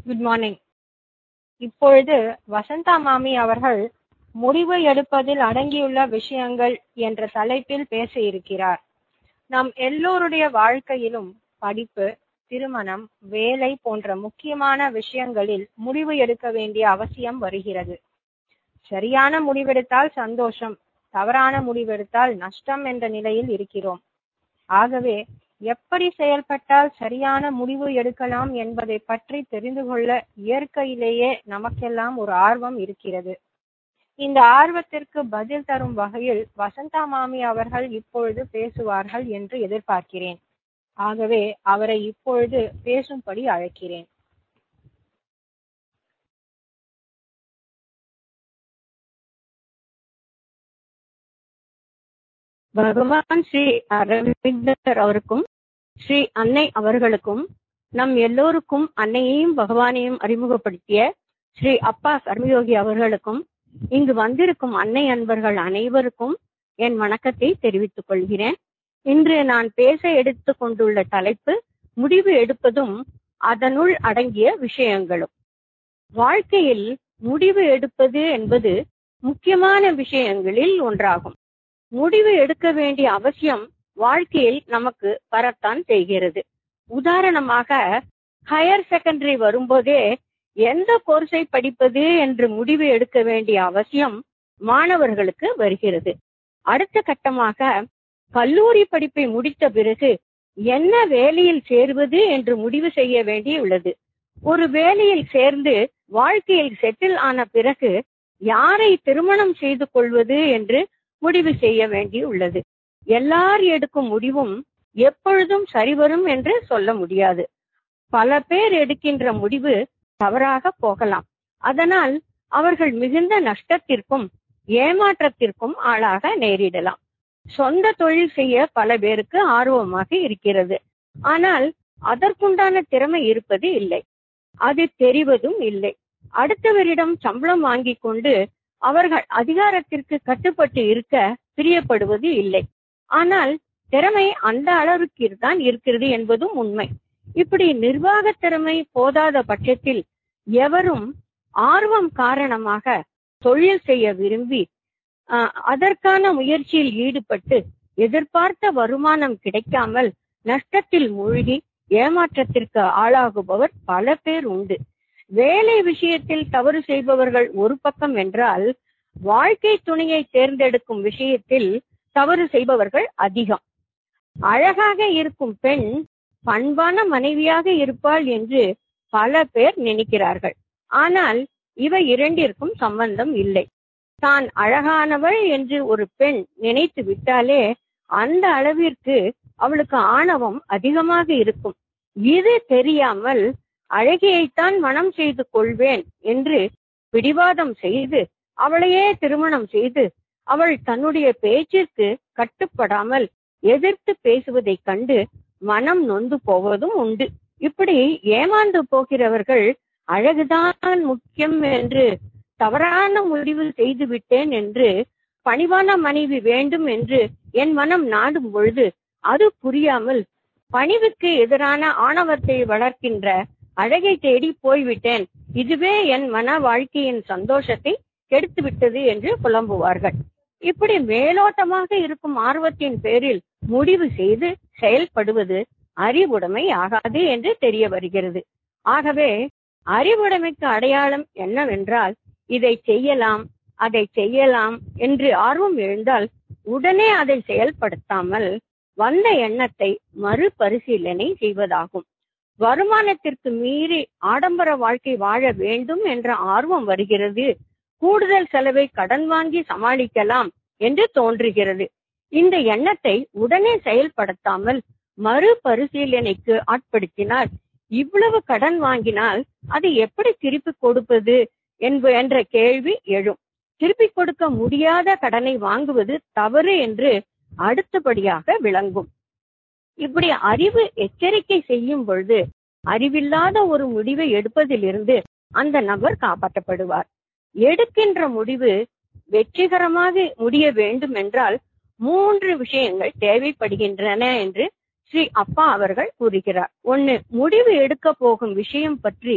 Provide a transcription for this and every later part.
good morning இப்பொழுது வசந்தா மாமி அவர்கள் முடிவு எடுப்பதில் அடங்கியுள்ள விஷயங்கள் என்ற தலைப்பில் பேச இருக்கிறார் நம் எல்லோருடைய வாழ்க்கையிலும் படிப்பு திருமணம் வேலை போன்ற முக்கியமான விஷயங்களில் முடிவு எடுக்க வேண்டிய அவசியம் வருகிறது சரியான முடிவெடுத்தால் சந்தோஷம் தவறான முடிவெடுத்தால் நஷ்டம் என்ற நிலையில் இருக்கிறோம் ஆகவே எப்படி செயல்பட்டால் சரியான முடிவு எடுக்கலாம் என்பதை பற்றி தெரிந்து கொள்ள இயற்கையிலேயே நமக்கெல்லாம் ஒரு ஆர்வம் இருக்கிறது இந்த ஆர்வத்திற்கு பதில் தரும் வகையில் வசந்தா மாமி அவர்கள் இப்பொழுது பேசுவார்கள் என்று எதிர்பார்க்கிறேன் ஆகவே அவரை இப்பொழுது பேசும்படி அழைக்கிறேன் பகவான் ஸ்ரீ அரவிந்தர் அவருக்கும் ஸ்ரீ அன்னை அவர்களுக்கும் நம் எல்லோருக்கும் அன்னையையும் பகவானையும் அறிமுகப்படுத்திய ஸ்ரீ அப்பா கர்மயோகி அவர்களுக்கும் இங்கு வந்திருக்கும் அன்னை அன்பர்கள் அனைவருக்கும் என் வணக்கத்தை தெரிவித்துக் கொள்கிறேன் இன்று நான் பேச எடுத்துக் கொண்டுள்ள தலைப்பு முடிவு எடுப்பதும் அதனுள் அடங்கிய விஷயங்களும் வாழ்க்கையில் முடிவு எடுப்பது என்பது முக்கியமான விஷயங்களில் ஒன்றாகும் முடிவு எடுக்க வேண்டிய அவசியம் வாழ்க்கையில் நமக்கு வரத்தான் செய்கிறது உதாரணமாக ஹையர் செகண்டரி வரும்போதே எந்த கோர்ஸை படிப்பது என்று முடிவு எடுக்க வேண்டிய அவசியம் மாணவர்களுக்கு வருகிறது அடுத்த கட்டமாக கல்லூரி படிப்பை முடித்த பிறகு என்ன வேலையில் சேர்வது என்று முடிவு செய்ய வேண்டியுள்ளது ஒரு வேலையில் சேர்ந்து வாழ்க்கையில் செட்டில் ஆன பிறகு யாரை திருமணம் செய்து கொள்வது என்று முடிவு செய்ய வேண்டியுள்ளது எல்லார் எடுக்கும் முடிவும் எப்பொழுதும் சரிவரும் என்று சொல்ல முடியாது பல பேர் எடுக்கின்ற முடிவு தவறாக போகலாம் அதனால் அவர்கள் மிகுந்த நஷ்டத்திற்கும் ஏமாற்றத்திற்கும் ஆளாக நேரிடலாம் சொந்த தொழில் செய்ய பல பேருக்கு ஆர்வமாக இருக்கிறது ஆனால் அதற்குண்டான திறமை இருப்பது இல்லை அது தெரிவதும் இல்லை அடுத்தவரிடம் சம்பளம் வாங்கி கொண்டு அவர்கள் அதிகாரத்திற்கு கட்டுப்பட்டு இருக்க பிரியப்படுவது இல்லை ஆனால் திறமை அந்த அளவுக்கு தான் இருக்கிறது என்பதும் உண்மை இப்படி நிர்வாக திறமை போதாத பட்சத்தில் எவரும் ஆர்வம் காரணமாக தொழில் செய்ய விரும்பி அதற்கான முயற்சியில் ஈடுபட்டு எதிர்பார்த்த வருமானம் கிடைக்காமல் நஷ்டத்தில் மூழ்கி ஏமாற்றத்திற்கு ஆளாகுபவர் பல பேர் உண்டு வேலை விஷயத்தில் தவறு செய்பவர்கள் ஒரு பக்கம் என்றால் வாழ்க்கை துணையை தேர்ந்தெடுக்கும் விஷயத்தில் தவறு செய்பவர்கள் அதிகம் அழகாக இருக்கும் பெண் பண்பான மனைவியாக இருப்பாள் என்று பல பேர் நினைக்கிறார்கள் ஆனால் இவை இரண்டிற்கும் சம்பந்தம் இல்லை தான் அழகானவள் என்று ஒரு பெண் நினைத்து விட்டாலே அந்த அளவிற்கு அவளுக்கு ஆணவம் அதிகமாக இருக்கும் இது தெரியாமல் அழகியைத்தான் மனம் செய்து கொள்வேன் என்று பிடிவாதம் செய்து அவளையே திருமணம் செய்து அவள் தன்னுடைய பேச்சிற்கு கட்டுப்படாமல் எதிர்த்து பேசுவதைக் கண்டு மனம் நொந்து போவதும் உண்டு இப்படி ஏமாந்து போகிறவர்கள் அழகுதான் முக்கியம் என்று தவறான முடிவு செய்து விட்டேன் என்று பணிவான மனைவி வேண்டும் என்று என் மனம் நாடும் பொழுது அது புரியாமல் பணிவுக்கு எதிரான ஆணவத்தை வளர்க்கின்ற அழகை தேடி போய்விட்டேன் இதுவே என் மன வாழ்க்கையின் சந்தோஷத்தை கெடுத்து விட்டது என்று புலம்புவார்கள் இப்படி மேலோட்டமாக இருக்கும் ஆர்வத்தின் பேரில் முடிவு செய்து செயல்படுவது அறிவுடைமை ஆகாது என்று தெரிய வருகிறது ஆகவே அறிவுடைமைக்கு அடையாளம் என்னவென்றால் இதை செய்யலாம் அதை செய்யலாம் என்று ஆர்வம் எழுந்தால் உடனே அதை செயல்படுத்தாமல் வந்த எண்ணத்தை மறுபரிசீலனை செய்வதாகும் வருமானத்திற்கு மீறி ஆடம்பர வாழ்க்கை வாழ வேண்டும் என்ற ஆர்வம் வருகிறது கூடுதல் செலவை கடன் வாங்கி சமாளிக்கலாம் என்று தோன்றுகிறது இந்த எண்ணத்தை உடனே செயல்படுத்தாமல் மறுபரிசீலனைக்கு ஆட்படுத்தினால் இவ்வளவு கடன் வாங்கினால் அதை எப்படி திருப்பி கொடுப்பது என்ற கேள்வி எழும் திருப்பி கொடுக்க முடியாத கடனை வாங்குவது தவறு என்று அடுத்தபடியாக விளங்கும் இப்படி அறிவு எச்சரிக்கை செய்யும் பொழுது அறிவில்லாத ஒரு முடிவை எடுப்பதிலிருந்து அந்த நபர் காப்பாற்றப்படுவார் எடுக்கின்ற முடிவு வெற்றிகரமாக முடிய வேண்டும் என்றால் மூன்று விஷயங்கள் தேவைப்படுகின்றன என்று ஸ்ரீ அப்பா அவர்கள் கூறுகிறார் ஒன்னு முடிவு எடுக்க போகும் விஷயம் பற்றி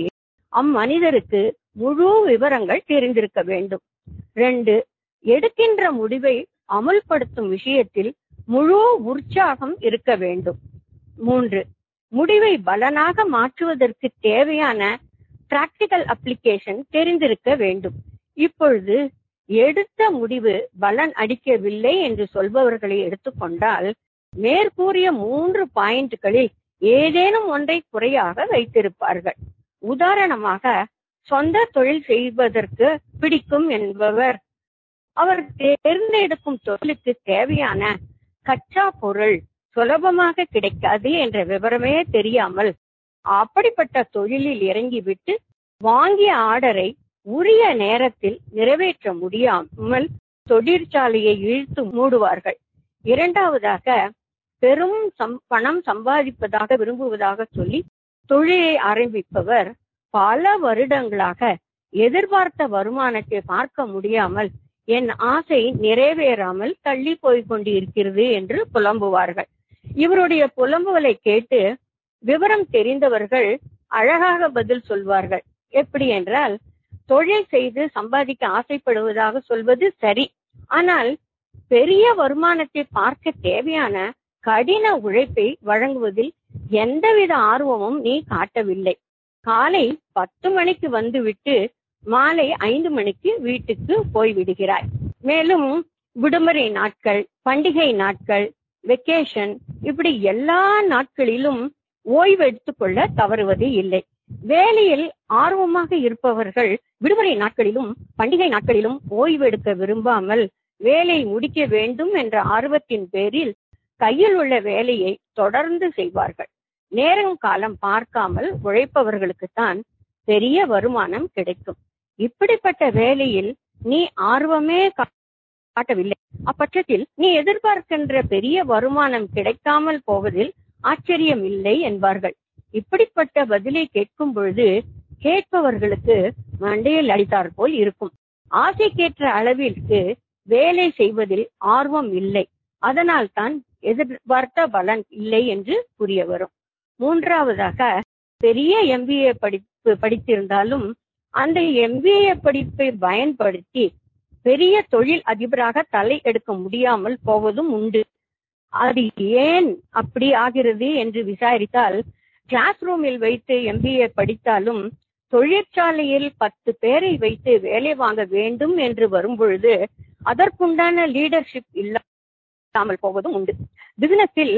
அம்மனிதருக்கு முழு விவரங்கள் தெரிந்திருக்க வேண்டும் ரெண்டு எடுக்கின்ற முடிவை அமுல்படுத்தும் விஷயத்தில் முழு உற்சாகம் இருக்க வேண்டும் மூன்று முடிவை பலனாக மாற்றுவதற்கு தேவையான பிராக்டிகல் அப்ளிகேஷன் தெரிந்திருக்க வேண்டும் இப்பொழுது எடுத்த முடிவு பலன் அடிக்கவில்லை என்று சொல்பவர்களை எடுத்துக்கொண்டால் மேற்கூறிய மூன்று பாயிண்ட்களில் ஏதேனும் ஒன்றை குறையாக வைத்திருப்பார்கள் உதாரணமாக சொந்த தொழில் செய்வதற்கு பிடிக்கும் என்பவர் அவர் தேர்ந்தெடுக்கும் தொழிலுக்கு தேவையான கச்சா பொருள் சுலபமாக கிடைக்காது என்ற விவரமே தெரியாமல் அப்படிப்பட்ட தொழிலில் இறங்கிவிட்டு வாங்கிய ஆர்டரை உரிய நேரத்தில் நிறைவேற்ற முடியாமல் தொழிற்சாலையை இழுத்து மூடுவார்கள் இரண்டாவதாக பெரும் பணம் சம்பாதிப்பதாக விரும்புவதாக சொல்லி தொழிலை ஆரம்பிப்பவர் பல வருடங்களாக எதிர்பார்த்த வருமானத்தை பார்க்க முடியாமல் என் ஆசை நிறைவேறாமல் தள்ளி போய் கொண்டிருக்கிறது என்று புலம்புவார்கள் இவருடைய புலம்புகளை கேட்டு விவரம் தெரிந்தவர்கள் அழகாக பதில் சொல்வார்கள் எப்படி என்றால் தொழில் செய்து சம்பாதிக்க ஆசைப்படுவதாக சொல்வது சரி ஆனால் பெரிய வருமானத்தை பார்க்க தேவையான கடின உழைப்பை வழங்குவதில் எந்தவித ஆர்வமும் நீ காட்டவில்லை காலை பத்து மணிக்கு வந்துவிட்டு மாலை ஐந்து மணிக்கு வீட்டுக்கு போய்விடுகிறாய் மேலும் விடுமுறை நாட்கள் பண்டிகை நாட்கள் வெக்கேஷன் இப்படி எல்லா நாட்களிலும் ஓய்வு எடுத்துக்கொள்ள தவறுவது இல்லை வேலையில் ஆர்வமாக இருப்பவர்கள் விடுமுறை நாட்களிலும் பண்டிகை நாட்களிலும் ஓய்வு எடுக்க விரும்பாமல் வேலையை முடிக்க வேண்டும் என்ற ஆர்வத்தின் பேரில் கையில் உள்ள வேலையை தொடர்ந்து செய்வார்கள் நேரம் காலம் பார்க்காமல் உழைப்பவர்களுக்குத்தான் பெரிய வருமானம் கிடைக்கும் இப்படிப்பட்ட வேலையில் நீ ஆர்வமே காட்டவில்லை அப்பட்சத்தில் நீ எதிர்பார்க்கின்ற பெரிய வருமானம் கிடைக்காமல் போவதில் ஆச்சரியம் இல்லை என்பார்கள் இப்படிப்பட்ட பதிலை கேட்கும் பொழுது கேட்பவர்களுக்கு மண்டையில் அடித்தார் போல் இருக்கும் ஆசைக்கேற்ற அளவிற்கு வேலை செய்வதில் ஆர்வம் இல்லை அதனால் தான் எதிர்பார்த்த பலன் இல்லை என்று புரிய வரும் மூன்றாவதாக பெரிய எம்பிஏ படிப்பு படித்திருந்தாலும் அந்த எம்பிஏ படிப்பை பயன்படுத்தி பெரிய தொழில் அதிபராக தலை எடுக்க முடியாமல் போவதும் உண்டு அது ஏன் அப்படி ஆகிறது என்று விசாரித்தால் கிளாஸ் ரூமில் வைத்து எம்பிஏ படித்தாலும் தொழிற்சாலையில் பத்து பேரை வைத்து வேலை வாங்க வேண்டும் என்று வரும்பொழுது அதற்குண்டான லீடர்ஷிப் இல்லாமல் போவதும் உண்டு பிசினஸில்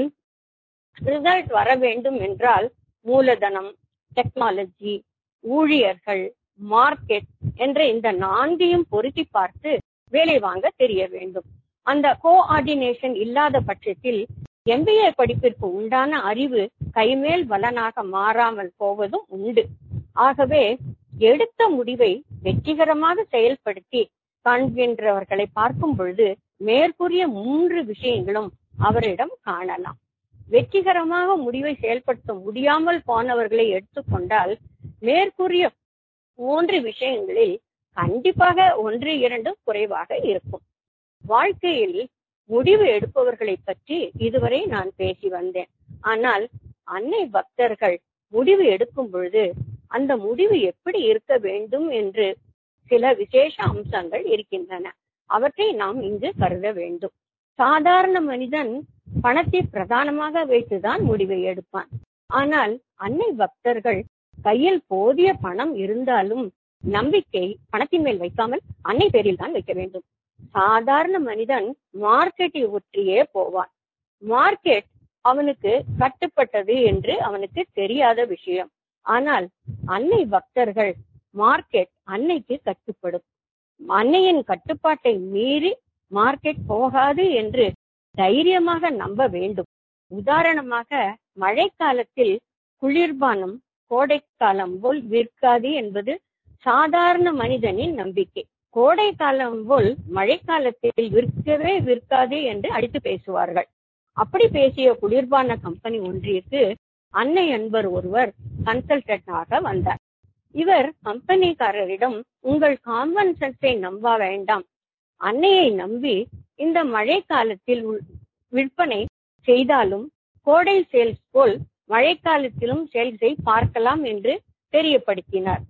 ரிசல்ட் வர வேண்டும் என்றால் மூலதனம் டெக்னாலஜி ஊழியர்கள் மார்க்கெட் என்ற இந்த நான்கையும் பொருத்தி பார்த்து வேலை வாங்க தெரிய வேண்டும் அந்த கோஆர்டினேஷன் இல்லாத பட்சத்தில் எம்பிஏ படிப்பிற்கு உண்டான அறிவு கைமேல் பலனாக மாறாமல் போவதும் உண்டு ஆகவே எடுத்த முடிவை வெற்றிகரமாக செயல்படுத்தி காண்கின்றவர்களை பார்க்கும் பொழுது மேற்கூறிய மூன்று விஷயங்களும் அவரிடம் காணலாம் வெற்றிகரமாக முடிவை செயல்படுத்த முடியாமல் போனவர்களை எடுத்துக்கொண்டால் மேற்கூறிய மூன்று விஷயங்களில் கண்டிப்பாக ஒன்று இரண்டு குறைவாக இருக்கும் வாழ்க்கையில் முடிவு எடுப்பவர்களை பற்றி இதுவரை நான் பேசி வந்தேன் ஆனால் அன்னை பக்தர்கள் முடிவு எடுக்கும் பொழுது அந்த முடிவு எப்படி இருக்க வேண்டும் என்று சில விசேஷ அம்சங்கள் இருக்கின்றன அவற்றை நாம் இங்கு கருத வேண்டும் சாதாரண மனிதன் பணத்தை பிரதானமாக வைத்துதான் முடிவை எடுப்பான் ஆனால் அன்னை பக்தர்கள் கையில் போதிய பணம் இருந்தாலும் நம்பிக்கை பணத்தின் மேல் வைக்காமல் அன்னை பேரில் தான் வைக்க வேண்டும் சாதாரண மனிதன் மார்க்கெட்டை ஒற்றியே போவான் மார்க்கெட் அவனுக்கு கட்டுப்பட்டது என்று அவனுக்கு தெரியாத விஷயம் ஆனால் அன்னை பக்தர்கள் மார்க்கெட் அன்னைக்கு கட்டுப்படும் அன்னையின் கட்டுப்பாட்டை மீறி மார்க்கெட் போகாது என்று தைரியமாக நம்ப வேண்டும் உதாரணமாக மழைக்காலத்தில் குளிர்பானம் கோடைக்காலம் போல் விற்காது என்பது சாதாரண மனிதனின் நம்பிக்கை கோடை காலம் போல் மழைக்காலத்தில் விற்கவே விற்காது என்று அடித்து பேசுவார்கள் அப்படி பேசிய குளிர்பான கம்பெனி ஒன்றிற்கு அன்னை என்பர் ஒருவர் கன்சல்டன்டாக வந்தார் இவர் கம்பெனிக்காரரிடம் உங்கள் காமன் சென்ஸை நம்ப வேண்டாம் அன்னையை நம்பி இந்த மழை காலத்தில் விற்பனை செய்தாலும் கோடை சேல்ஸ் போல் மழைக்காலத்திலும் சேல்ஸை பார்க்கலாம் என்று தெரியப்படுத்தினார்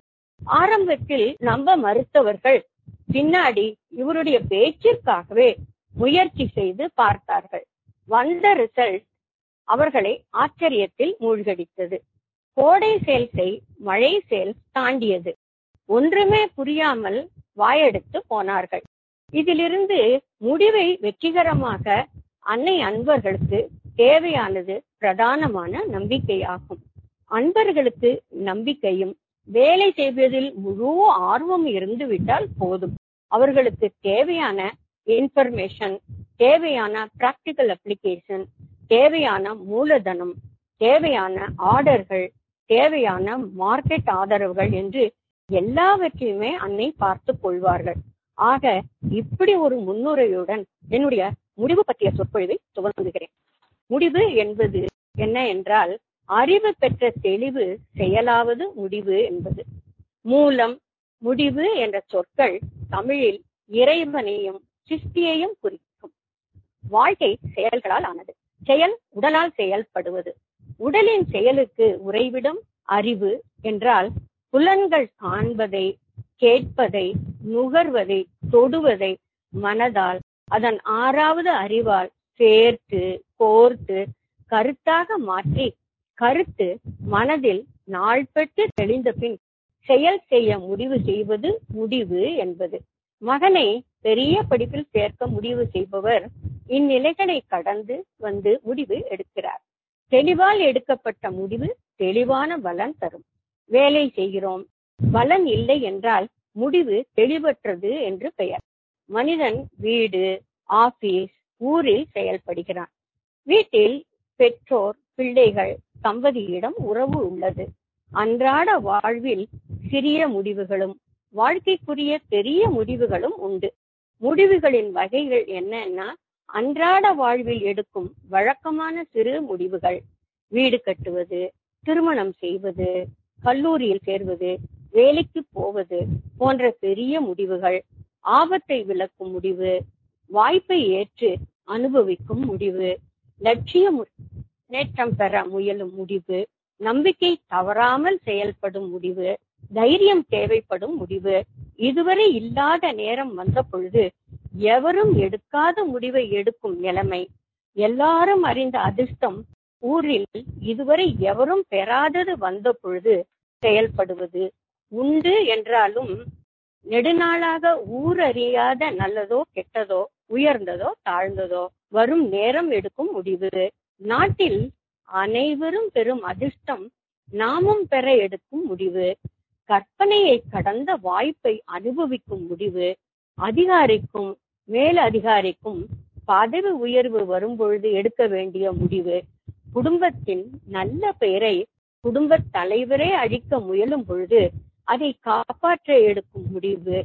ஆரம்பத்தில் நம்ப மறுத்தவர்கள் பின்னாடி இவருடைய பேச்சிற்காகவே முயற்சி செய்து பார்த்தார்கள் வந்த ரிசல்ட் அவர்களை ஆச்சரியத்தில் மூழ்கடித்தது கோடை சேல்ஸை மழை சேல்ஸ் தாண்டியது ஒன்றுமே புரியாமல் வாயெடுத்து போனார்கள் இதிலிருந்து முடிவை வெற்றிகரமாக அன்னை அன்பர்களுக்கு தேவையானது பிரதானமான நம்பிக்கையாகும் அன்பர்களுக்கு நம்பிக்கையும் வேலை செய்வதில் முழு ஆர்வம் இருந்துவிட்டால் போதும் அவர்களுக்கு தேவையான இன்ஃபர்மேஷன் தேவையான பிராக்டிக்கல் அப்ளிகேஷன் தேவையான மூலதனம் தேவையான ஆர்டர்கள் தேவையான மார்க்கெட் ஆதரவுகள் என்று எல்லாவற்றையுமே அன்னை பார்த்துக் கொள்வார்கள் ஆக இப்படி ஒரு முன்னுரையுடன் என்னுடைய முடிவு பற்றிய சொற்பொழிவை துவங்குகிறேன் முடிவு என்பது என்ன என்றால் அறிவு பெற்ற தெளிவு செயலாவது முடிவு என்பது மூலம் முடிவு என்ற சொற்கள் தமிழில் இறைவனையும் சிருஷ்டியையும் குறிக்கும் வாழ்க்கை செயல்களால் ஆனது செயல் உடலால் செயல்படுவது உடலின் செயலுக்கு உறைவிடும் அறிவு என்றால் புலன்கள் காண்பதை கேட்பதை நுகர்வதை தொடுவதை மனதால் அதன் ஆறாவது அறிவால் சேர்த்து கோர்த்து கருத்தாக மாற்றி கருத்து மனதில் நாள்பட்டு தெளிந்த பின் செயல் செய்ய முடிவு செய்வது முடிவு என்பது மகனை பெரிய படிப்பில் சேர்க்க முடிவு செய்பவர் இந்நிலைகளை கடந்து வந்து முடிவு எடுக்கிறார் தெளிவால் எடுக்கப்பட்ட முடிவு தெளிவான பலன் தரும் வேலை செய்கிறோம் பலன் இல்லை என்றால் முடிவு தெளிவற்றது என்று பெயர் மனிதன் வீடு ஆபீஸ் ஊரில் செயல்படுகிறான் வீட்டில் பெற்றோர் பிள்ளைகள் தம்பதியிடம் உறவு உள்ளது அன்றாட வாழ்வில் சிறிய முடிவுகளும் வாழ்க்கைக்குரிய பெரிய முடிவுகளும் உண்டு முடிவுகளின் வகைகள் என்னன்னா அன்றாட வாழ்வில் எடுக்கும் வழக்கமான சிறு முடிவுகள் வீடு கட்டுவது திருமணம் செய்வது கல்லூரியில் சேர்வது வேலைக்கு போவது போன்ற பெரிய முடிவுகள் ஆபத்தை விளக்கும் முடிவு வாய்ப்பை ஏற்று அனுபவிக்கும் முடிவு லட்சிய முன்னேற்றம் பெற முயலும் முடிவு நம்பிக்கை தவறாமல் செயல்படும் முடிவு தைரியம் தேவைப்படும் முடிவு இதுவரை இல்லாத நேரம் வந்த பொழுது எவரும் எடுக்காத முடிவை எடுக்கும் நிலைமை எல்லாரும் அறிந்த அதிர்ஷ்டம் ஊரில் இதுவரை எவரும் பெறாதது வந்த பொழுது செயல்படுவது உண்டு என்றாலும் நெடுநாளாக ஊரறியாத நல்லதோ கெட்டதோ உயர்ந்ததோ தாழ்ந்ததோ வரும் நேரம் எடுக்கும் முடிவு நாட்டில் அனைவரும் பெறும் அதிர்ஷ்டம் நாமும் பெற எடுக்கும் முடிவு கற்பனையை கடந்த வாய்ப்பை அனுபவிக்கும் முடிவு அதிகாரிக்கும் மேல் அதிகாரிக்கும் பதவி உயர்வு வரும்பொழுது எடுக்க வேண்டிய முடிவு குடும்பத்தின் நல்ல பெயரை குடும்ப தலைவரே அழிக்க முயலும் பொழுது அதை காப்பாற்ற எடுக்கும் முடிவு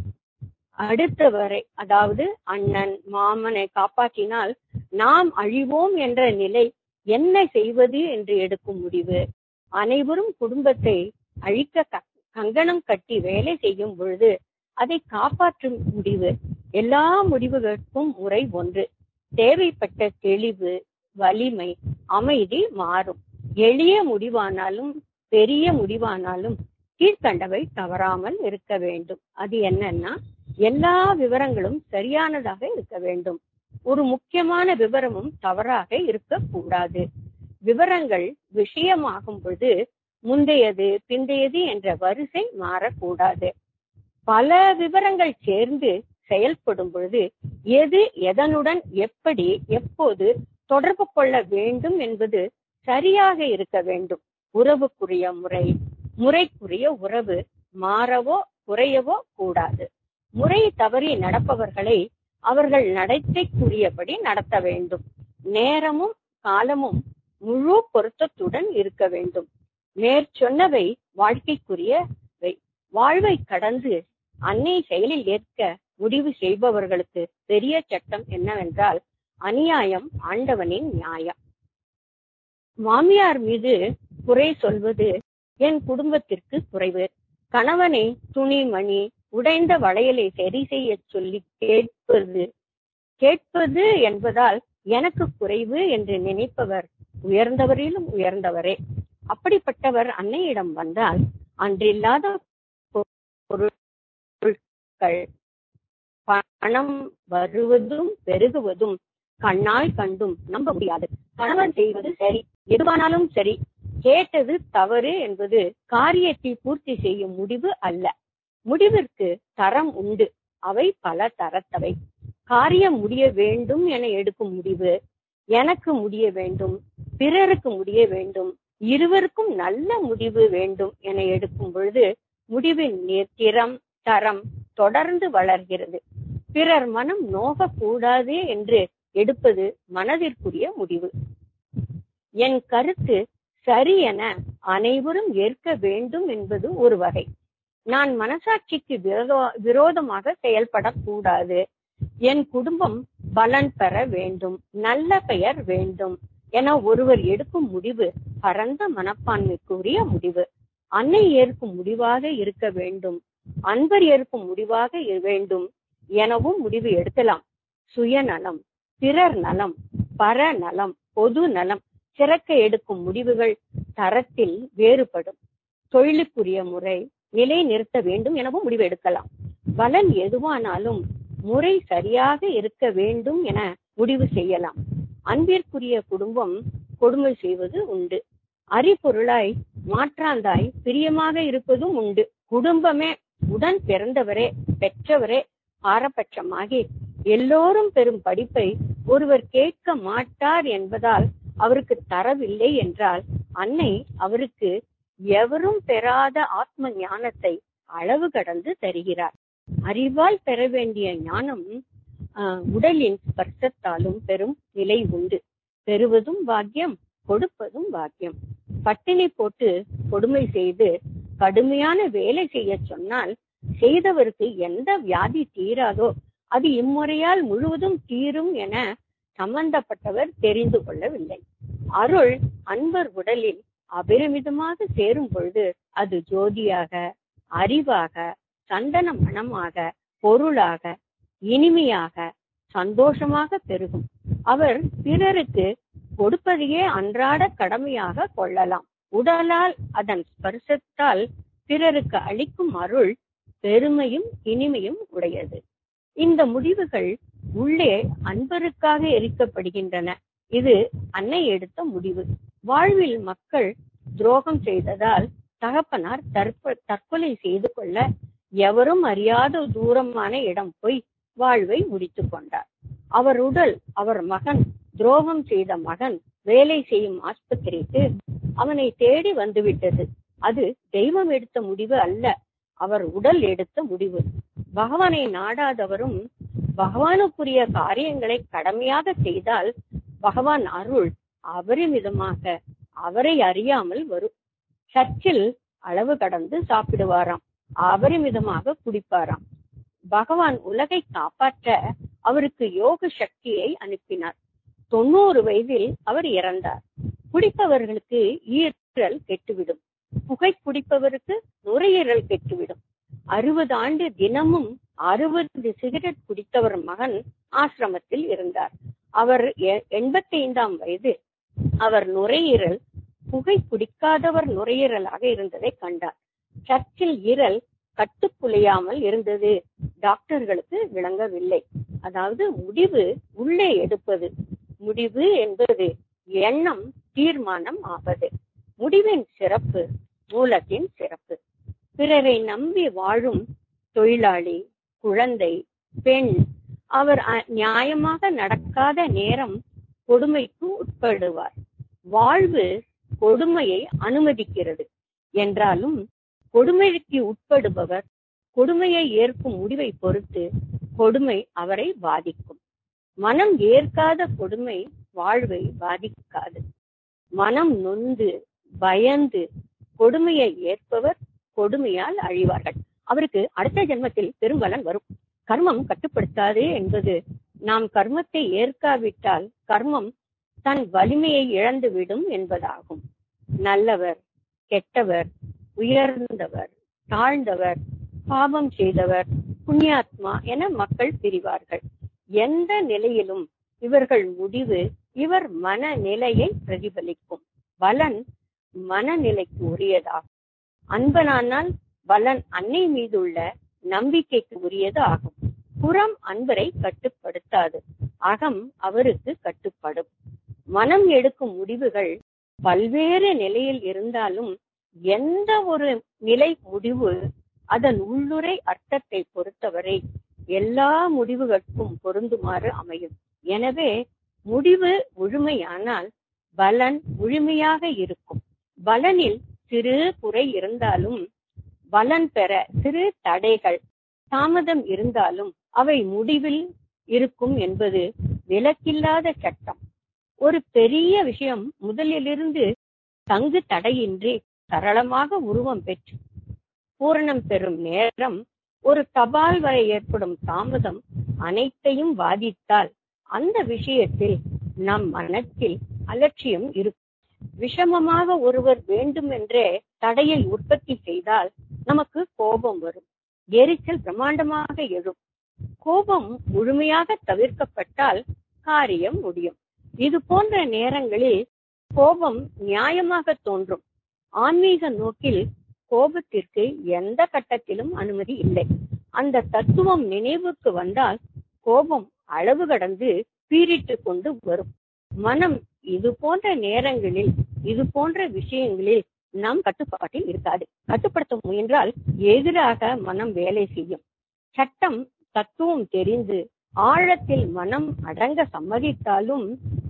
அடுத்தவரை அதாவது அண்ணன் மாமனை காப்பாற்றினால் நாம் அழிவோம் என்ற நிலை என்ன செய்வது என்று எடுக்கும் முடிவு அனைவரும் குடும்பத்தை அழிக்க கங்கணம் கட்டி வேலை செய்யும் பொழுது அதை காப்பாற்றும் முடிவு எல்லா முடிவுகளுக்கும் முறை ஒன்று தேவைப்பட்ட தெளிவு வலிமை அமைதி மாறும் எளிய முடிவானாலும் பெரிய முடிவானாலும் கீழ்கண்டவை தவறாமல் இருக்க வேண்டும் அது என்னன்னா எல்லா விவரங்களும் சரியானதாக இருக்க வேண்டும் ஒரு முக்கியமான விவரமும் தவறாக இருக்கக்கூடாது விவரங்கள் விஷயமாகும் பொழுது முந்தையது பிந்தையது என்ற வரிசை மாறக்கூடாது பல விவரங்கள் சேர்ந்து செயல்படும் பொழுது எது எதனுடன் எப்படி எப்போது தொடர்பு கொள்ள வேண்டும் என்பது சரியாக இருக்க வேண்டும் உறவுக்குரிய முறை முறைக்குரிய உறவு மாறவோ குறையவோ கூடாது முறை தவறி நடப்பவர்களை அவர்கள் நடத்தைக்குரியபடி நடத்த வேண்டும் நேரமும் காலமும் முழு பொருத்தத்துடன் இருக்க வேண்டும் மேற்சொன்னவை வாழ்க்கைக்குரியவை வாழ்வை கடந்து அன்னை செயலில் ஏற்க முடிவு செய்பவர்களுக்கு பெரிய சட்டம் என்னவென்றால் அநியாயம் ஆண்டவனின் நியாயம் மாமியார் மீது குறை சொல்வது என் குடும்பத்திற்கு குறைவு கணவனை துணிமணி உடைந்த வளையலை சரி செய்ய சொல்லி கேட்பது கேட்பது என்பதால் எனக்கு குறைவு என்று நினைப்பவர் உயர்ந்தவரிலும் உயர்ந்தவரே அப்படிப்பட்டவர் அன்னையிடம் வந்தால் அன்றில்லாத பொருட்கள் பணம் வருவதும் பெருகுவதும் கண்ணால் கண்டும் நம்ப முடியாது கணவன் செய்வது சரி எதுவானாலும் சரி கேட்டது தவறு என்பது காரியத்தை பூர்த்தி செய்யும் முடிவு அல்ல முடிவிற்கு தரம் உண்டு அவை பல தரத்தவை காரியம் முடிய வேண்டும் என எடுக்கும் முடிவு எனக்கு முடிய வேண்டும் பிறருக்கு முடிய வேண்டும் இருவருக்கும் நல்ல முடிவு வேண்டும் என எடுக்கும் பொழுது முடிவின் திறம் தரம் தொடர்ந்து வளர்கிறது பிறர் மனம் நோகக்கூடாது என்று எடுப்பது மனதிற்குரிய முடிவு என் கருத்து சரி என அனைவரும் ஏற்க வேண்டும் என்பது ஒரு வகை நான் மனசாட்சிக்கு விரோதமாக செயல்படக்கூடாது என் குடும்பம் பலன் பெற வேண்டும் நல்ல பெயர் வேண்டும் என ஒருவர் எடுக்கும் முடிவு பரந்த மனப்பான்மைக்குரிய முடிவு அன்னை ஏற்கும் முடிவாக இருக்க வேண்டும் அன்பர் ஏற்கும் முடிவாக வேண்டும் எனவும் முடிவு எடுக்கலாம் சுயநலம் பிறர் நலம் பர நலம் பொது நலம் சிறக்க எடுக்கும் முடிவுகள் தரத்தில் வேறுபடும் தொழிலுக்குரிய முறை நிலை நிறுத்த வேண்டும் எனவும் முடிவு எடுக்கலாம் பலன் எதுவானாலும் முறை சரியாக இருக்க வேண்டும் என முடிவு செய்யலாம் அன்பிற்குரிய குடும்பம் கொடுமை செய்வது உண்டு அறிபொருளாய் மாற்றாந்தாய் பிரியமாக இருப்பதும் உண்டு குடும்பமே உடன் பிறந்தவரே பெற்றவரே பாரபட்சமாகி எல்லோரும் பெறும் படிப்பை ஒருவர் கேட்க மாட்டார் என்பதால் அவருக்கு தரவில்லை என்றால் அன்னை அவருக்கு எவரும் பெறாத ஆத்ம ஞானத்தை அளவு கடந்து தருகிறார் அறிவால் பெற வேண்டிய ஞானம் உடலின் ஸ்பர்சத்தாலும் பெறும் நிலை உண்டு பெறுவதும் பாக்கியம் கொடுப்பதும் பாக்கியம் பட்டினி போட்டு கொடுமை செய்து கடுமையான வேலை செய்ய சொன்னால் செய்தவருக்கு எந்த வியாதி தீராதோ அது இம்முறையால் முழுவதும் தீரும் என சம்பந்தப்பட்டவர் தெரிந்து கொள்ளவில்லை அருள் அன்பர் உடலில் அபரிமிதமாக சேரும் பொழுது அது ஜோதியாக அறிவாக சந்தன மனமாக பொருளாக இனிமையாக சந்தோஷமாக பெருகும் அவர் பிறருக்கு கொடுப்பதையே அன்றாட கடமையாக கொள்ளலாம் உடலால் அதன் ஸ்பர்சத்தால் பிறருக்கு அளிக்கும் அருள் பெருமையும் இனிமையும் உடையது இந்த முடிவுகள் உள்ளே அன்பருக்காக எரிக்கப்படுகின்றன இது அன்னை எடுத்த முடிவு வாழ்வில் மக்கள் துரோகம் செய்ததால் தகப்பனார் தற்ப தற்கொலை செய்து கொள்ள எவரும் அறியாத தூரமான இடம் போய் வாழ்வை முடித்துக் கொண்டார் அவர் உடல் அவர் மகன் துரோகம் செய்த மகன் வேலை செய்யும் ஆஸ்பத்திரிக்கு அவனை தேடி வந்துவிட்டது அது தெய்வம் எடுத்த முடிவு அல்ல அவர் உடல் எடுத்த முடிவு பகவானை நாடாதவரும் பகவானுக்குரிய காரியங்களை கடமையாக செய்தால் பகவான் அருள் அபரிமிதமாக அவரை அறியாமல் வரும் சர்ச்சில் அளவு கடந்து சாப்பிடுவாராம் அபரிமிதமாக குடிப்பாராம் பகவான் உலகை காப்பாற்ற அவருக்கு யோக சக்தியை அனுப்பினார் தொண்ணூறு வயதில் அவர் இறந்தார் குடிப்பவர்களுக்கு ஈரல் கெட்டுவிடும் புகை குடிப்பவருக்கு நுரையீரல் கெட்டுவிடும் அறுபது ஆண்டு தினமும் அறுபது சிகரெட் குடித்தவர் மகன் ஆசிரமத்தில் இருந்தார் அவர் எண்பத்தி ஐந்தாம் வயது அவர் நுரையீரல் புகை குடிக்காதவர் நுரையீரலாக இருந்ததை கண்டார் சர்ச்சில் ஈரல் கட்டுக்குலையாமல் இருந்தது டாக்டர்களுக்கு விளங்கவில்லை அதாவது முடிவு உள்ளே எடுப்பது முடிவு என்பது எண்ணம் தீர்மானம் ஆவது முடிவின் சிறப்பு மூலத்தின் சிறப்பு பிறரை நம்பி வாழும் தொழிலாளி குழந்தை பெண் அவர் நியாயமாக நடக்காத நேரம் கொடுமைக்கு உட்படுவார் வாழ்வு கொடுமையை அனுமதிக்கிறது என்றாலும் கொடுமைக்கு உட்படுபவர் கொடுமையை ஏற்கும் முடிவை பொறுத்து கொடுமை அவரை பாதிக்கும் மனம் ஏற்காத கொடுமை வாழ்வை பாதிக்காது மனம் நொந்து பயந்து கொடுமையை ஏற்பவர் கொடுமையால் அழிவார்கள் அவருக்கு அடுத்த ஜென்மத்தில் பெரும்பலன் வரும் கர்மம் கட்டுப்படுத்தாது என்பது நாம் கர்மத்தை ஏற்காவிட்டால் கர்மம் தன் வலிமையை இழந்துவிடும் என்பதாகும் நல்லவர் கெட்டவர் உயர்ந்தவர் தாழ்ந்தவர் பாவம் செய்தவர் புண்ணியாத்மா என மக்கள் பிரிவார்கள் எந்த நிலையிலும் இவர்கள் முடிவு இவர் மனநிலையை பிரதிபலிக்கும் பலன் மனநிலைக்கு உரியதாகும் அன்பனானால் பலன் அன்னை மீதுள்ள நம்பிக்கைக்கு உரியது ஆகும் புறம் அன்பரை கட்டுப்படுத்தாது அகம் அவருக்கு கட்டுப்படும் மனம் எடுக்கும் முடிவுகள் பல்வேறு நிலையில் இருந்தாலும் எந்த ஒரு நிலை முடிவு அதன் உள்ளுரை அர்த்தத்தை பொறுத்தவரை எல்லா முடிவுகளுக்கும் பொருந்துமாறு அமையும் எனவே முடிவு முழுமையானால் பலன் முழுமையாக இருக்கும் பலனில் சிறு குறை இருந்தாலும் பலன் பெற சிறு தடைகள் தாமதம் இருந்தாலும் அவை முடிவில் இருக்கும் என்பது விலக்கில்லாத சட்டம் ஒரு பெரிய விஷயம் முதலிலிருந்து தங்கு தடையின்றி சரளமாக உருவம் பெற்று பூரணம் பெறும் நேரம் ஒரு தபால் வரை ஏற்படும் தாமதம் அனைத்தையும் பாதித்தால் அந்த விஷயத்தில் நம் மனத்தில் அலட்சியம் இருக்கும் விஷமமாக ஒருவர் வேண்டுமென்றே தடையை உற்பத்தி செய்தால் நமக்கு கோபம் வரும் எரிச்சல் பிரம்மாண்டமாக எழும் கோபம் முழுமையாக தவிர்க்கப்பட்டால் காரியம் முடியும் இது போன்ற நேரங்களில் கோபம் நியாயமாக தோன்றும் ஆன்மீக நோக்கில் கோபத்திற்கு எந்த கட்டத்திலும் அனுமதி இல்லை அந்த தத்துவம் நினைவுக்கு வந்தால் கோபம் அளவு கடந்து பீரிட்டு கொண்டு வரும் மனம் இது போன்ற நேரங்களில் இது போன்ற விஷயங்களில் நம் கட்டுப்பாட்டில் இருக்காது கட்டுப்படுத்த முயன்றால் எதிராக மனம் வேலை செய்யும் சட்டம் தத்துவம் தெரிந்து ஆழத்தில் மனம் அடங்க சம்மதித்தாலும்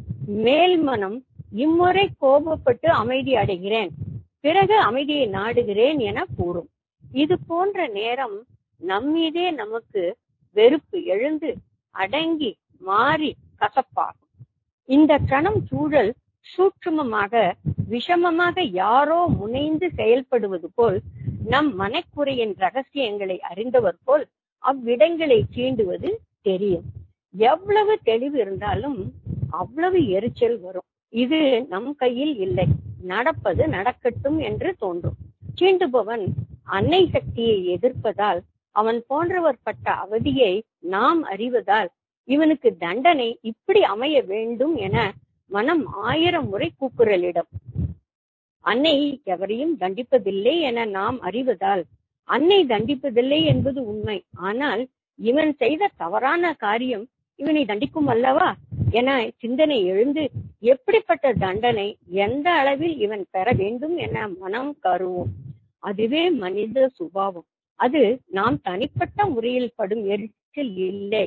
மேல் மனம் இம்முறை கோபப்பட்டு அமைதி அடைகிறேன் பிறகு அமைதியை நாடுகிறேன் என கூறும் இது போன்ற நேரம் நம்மீதே நமக்கு வெறுப்பு எழுந்து அடங்கி மாறி கசப்பாகும் இந்த கணம் சூழல் சூட்சுமமாக விஷமமாக யாரோ முனைந்து செயல்படுவது போல் நம் மனக்குறையின் ரகசியங்களை அறிந்தவர் போல் அவ்விடங்களை சீண்டுவது தெரியும் எவ்வளவு தெளிவு இருந்தாலும் அவ்வளவு எரிச்சல் வரும் இது நம் கையில் இல்லை நடப்பது நடக்கட்டும் என்று தோன்றும் சீண்டுபவன் அன்னை சக்தியை எதிர்ப்பதால் அவன் போன்றவர் பட்ட அவதியை நாம் அறிவதால் இவனுக்கு தண்டனை இப்படி அமைய வேண்டும் என மனம் ஆயிரம் முறை கூக்குரலிடும் அன்னை எவரையும் தண்டிப்பதில்லை என நாம் அறிவதால் அன்னை தண்டிப்பதில்லை என்பது உண்மை ஆனால் இவன் செய்த தவறான காரியம் இவனை தண்டிக்கும் அல்லவா என சிந்தனை எழுந்து எப்படிப்பட்ட தண்டனை எந்த அளவில் இவன் பெற வேண்டும் என மனம் கருவும் அதுவே மனித சுபாவம் அது நாம் தனிப்பட்ட முறையில் படும் எரிச்சல் இல்லை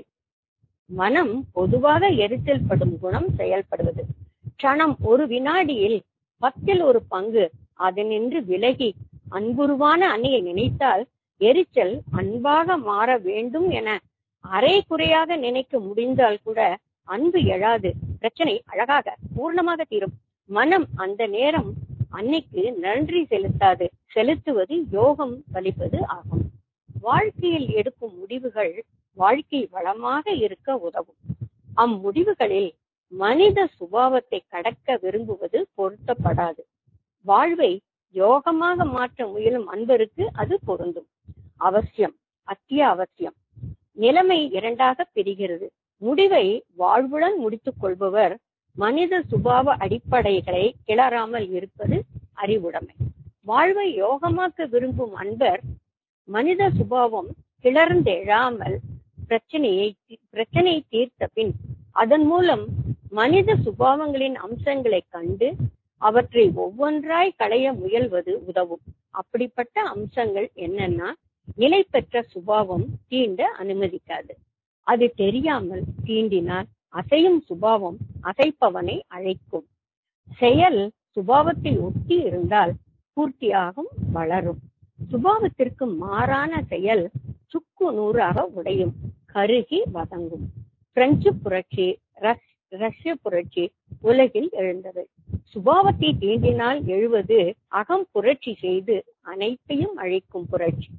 மனம் பொதுவாக எரிச்சல் படும் குணம் செயல்படுவது க்ஷணம் ஒரு வினாடியில் பத்தில் ஒரு பங்கு அதனின்று விலகி அன்புருவான அன்னையை நினைத்தால் எரிச்சல் அன்பாக மாற வேண்டும் என அரை குறையாக நினைக்க முடிந்தால் கூட அன்பு எழாது பிரச்சனை அழகாக பூர்ணமாக தீரும் மனம் அந்த நேரம் அன்னைக்கு நன்றி செலுத்தாது செலுத்துவது யோகம் வலிப்பது ஆகும் வாழ்க்கையில் எடுக்கும் முடிவுகள் வாழ்க்கை வளமாக இருக்க உதவும் அம்முடிவுகளில் மனித சுபாவத்தை கடக்க விரும்புவது பொருத்தப்படாது வாழ்வை யோகமாக மாற்ற முயலும் அன்பருக்கு அது பொருந்தும் அவசியம் அத்தியாவசியம் நிலைமை இரண்டாக பிரிகிறது முடிவை வாழ்வுடன் முடித்துக் கொள்பவர் மனித சுபாவ அடிப்படைகளை கிளறாமல் இருப்பது அறிவுடைமை வாழ்வை யோகமாக்க விரும்பும் அன்பர் மனித சுபாவம் கிளர்ந்தெழாமல் பிரச்சனையை பிரச்சனை தீர்த்த பின் அதன் மூலம் மனித சுபாவங்களின் அம்சங்களை கண்டு அவற்றை ஒவ்வொன்றாய் களைய முயல்வது உதவும் அப்படிப்பட்ட அம்சங்கள் என்னன்னா நிலை பெற்ற சுபாவம் தீண்ட அனுமதிக்காது அது தெரியாமல் தீண்டினால் அசையும் சுபாவம் அசைப்பவனை அழைக்கும் செயல் சுபாவத்தை ஒட்டி இருந்தால் பூர்த்தியாகும் வளரும் சுபாவத்திற்கு மாறான செயல் சுக்கு நூறாக உடையும் கருகி வதங்கும் பிரெஞ்சு புரட்சி ரஷ்ய புரட்சி உலகில் எழுந்தது சுபாவத்தை தீண்டினால் எழுவது அகம் புரட்சி செய்து அனைத்தையும் அழிக்கும் புரட்சி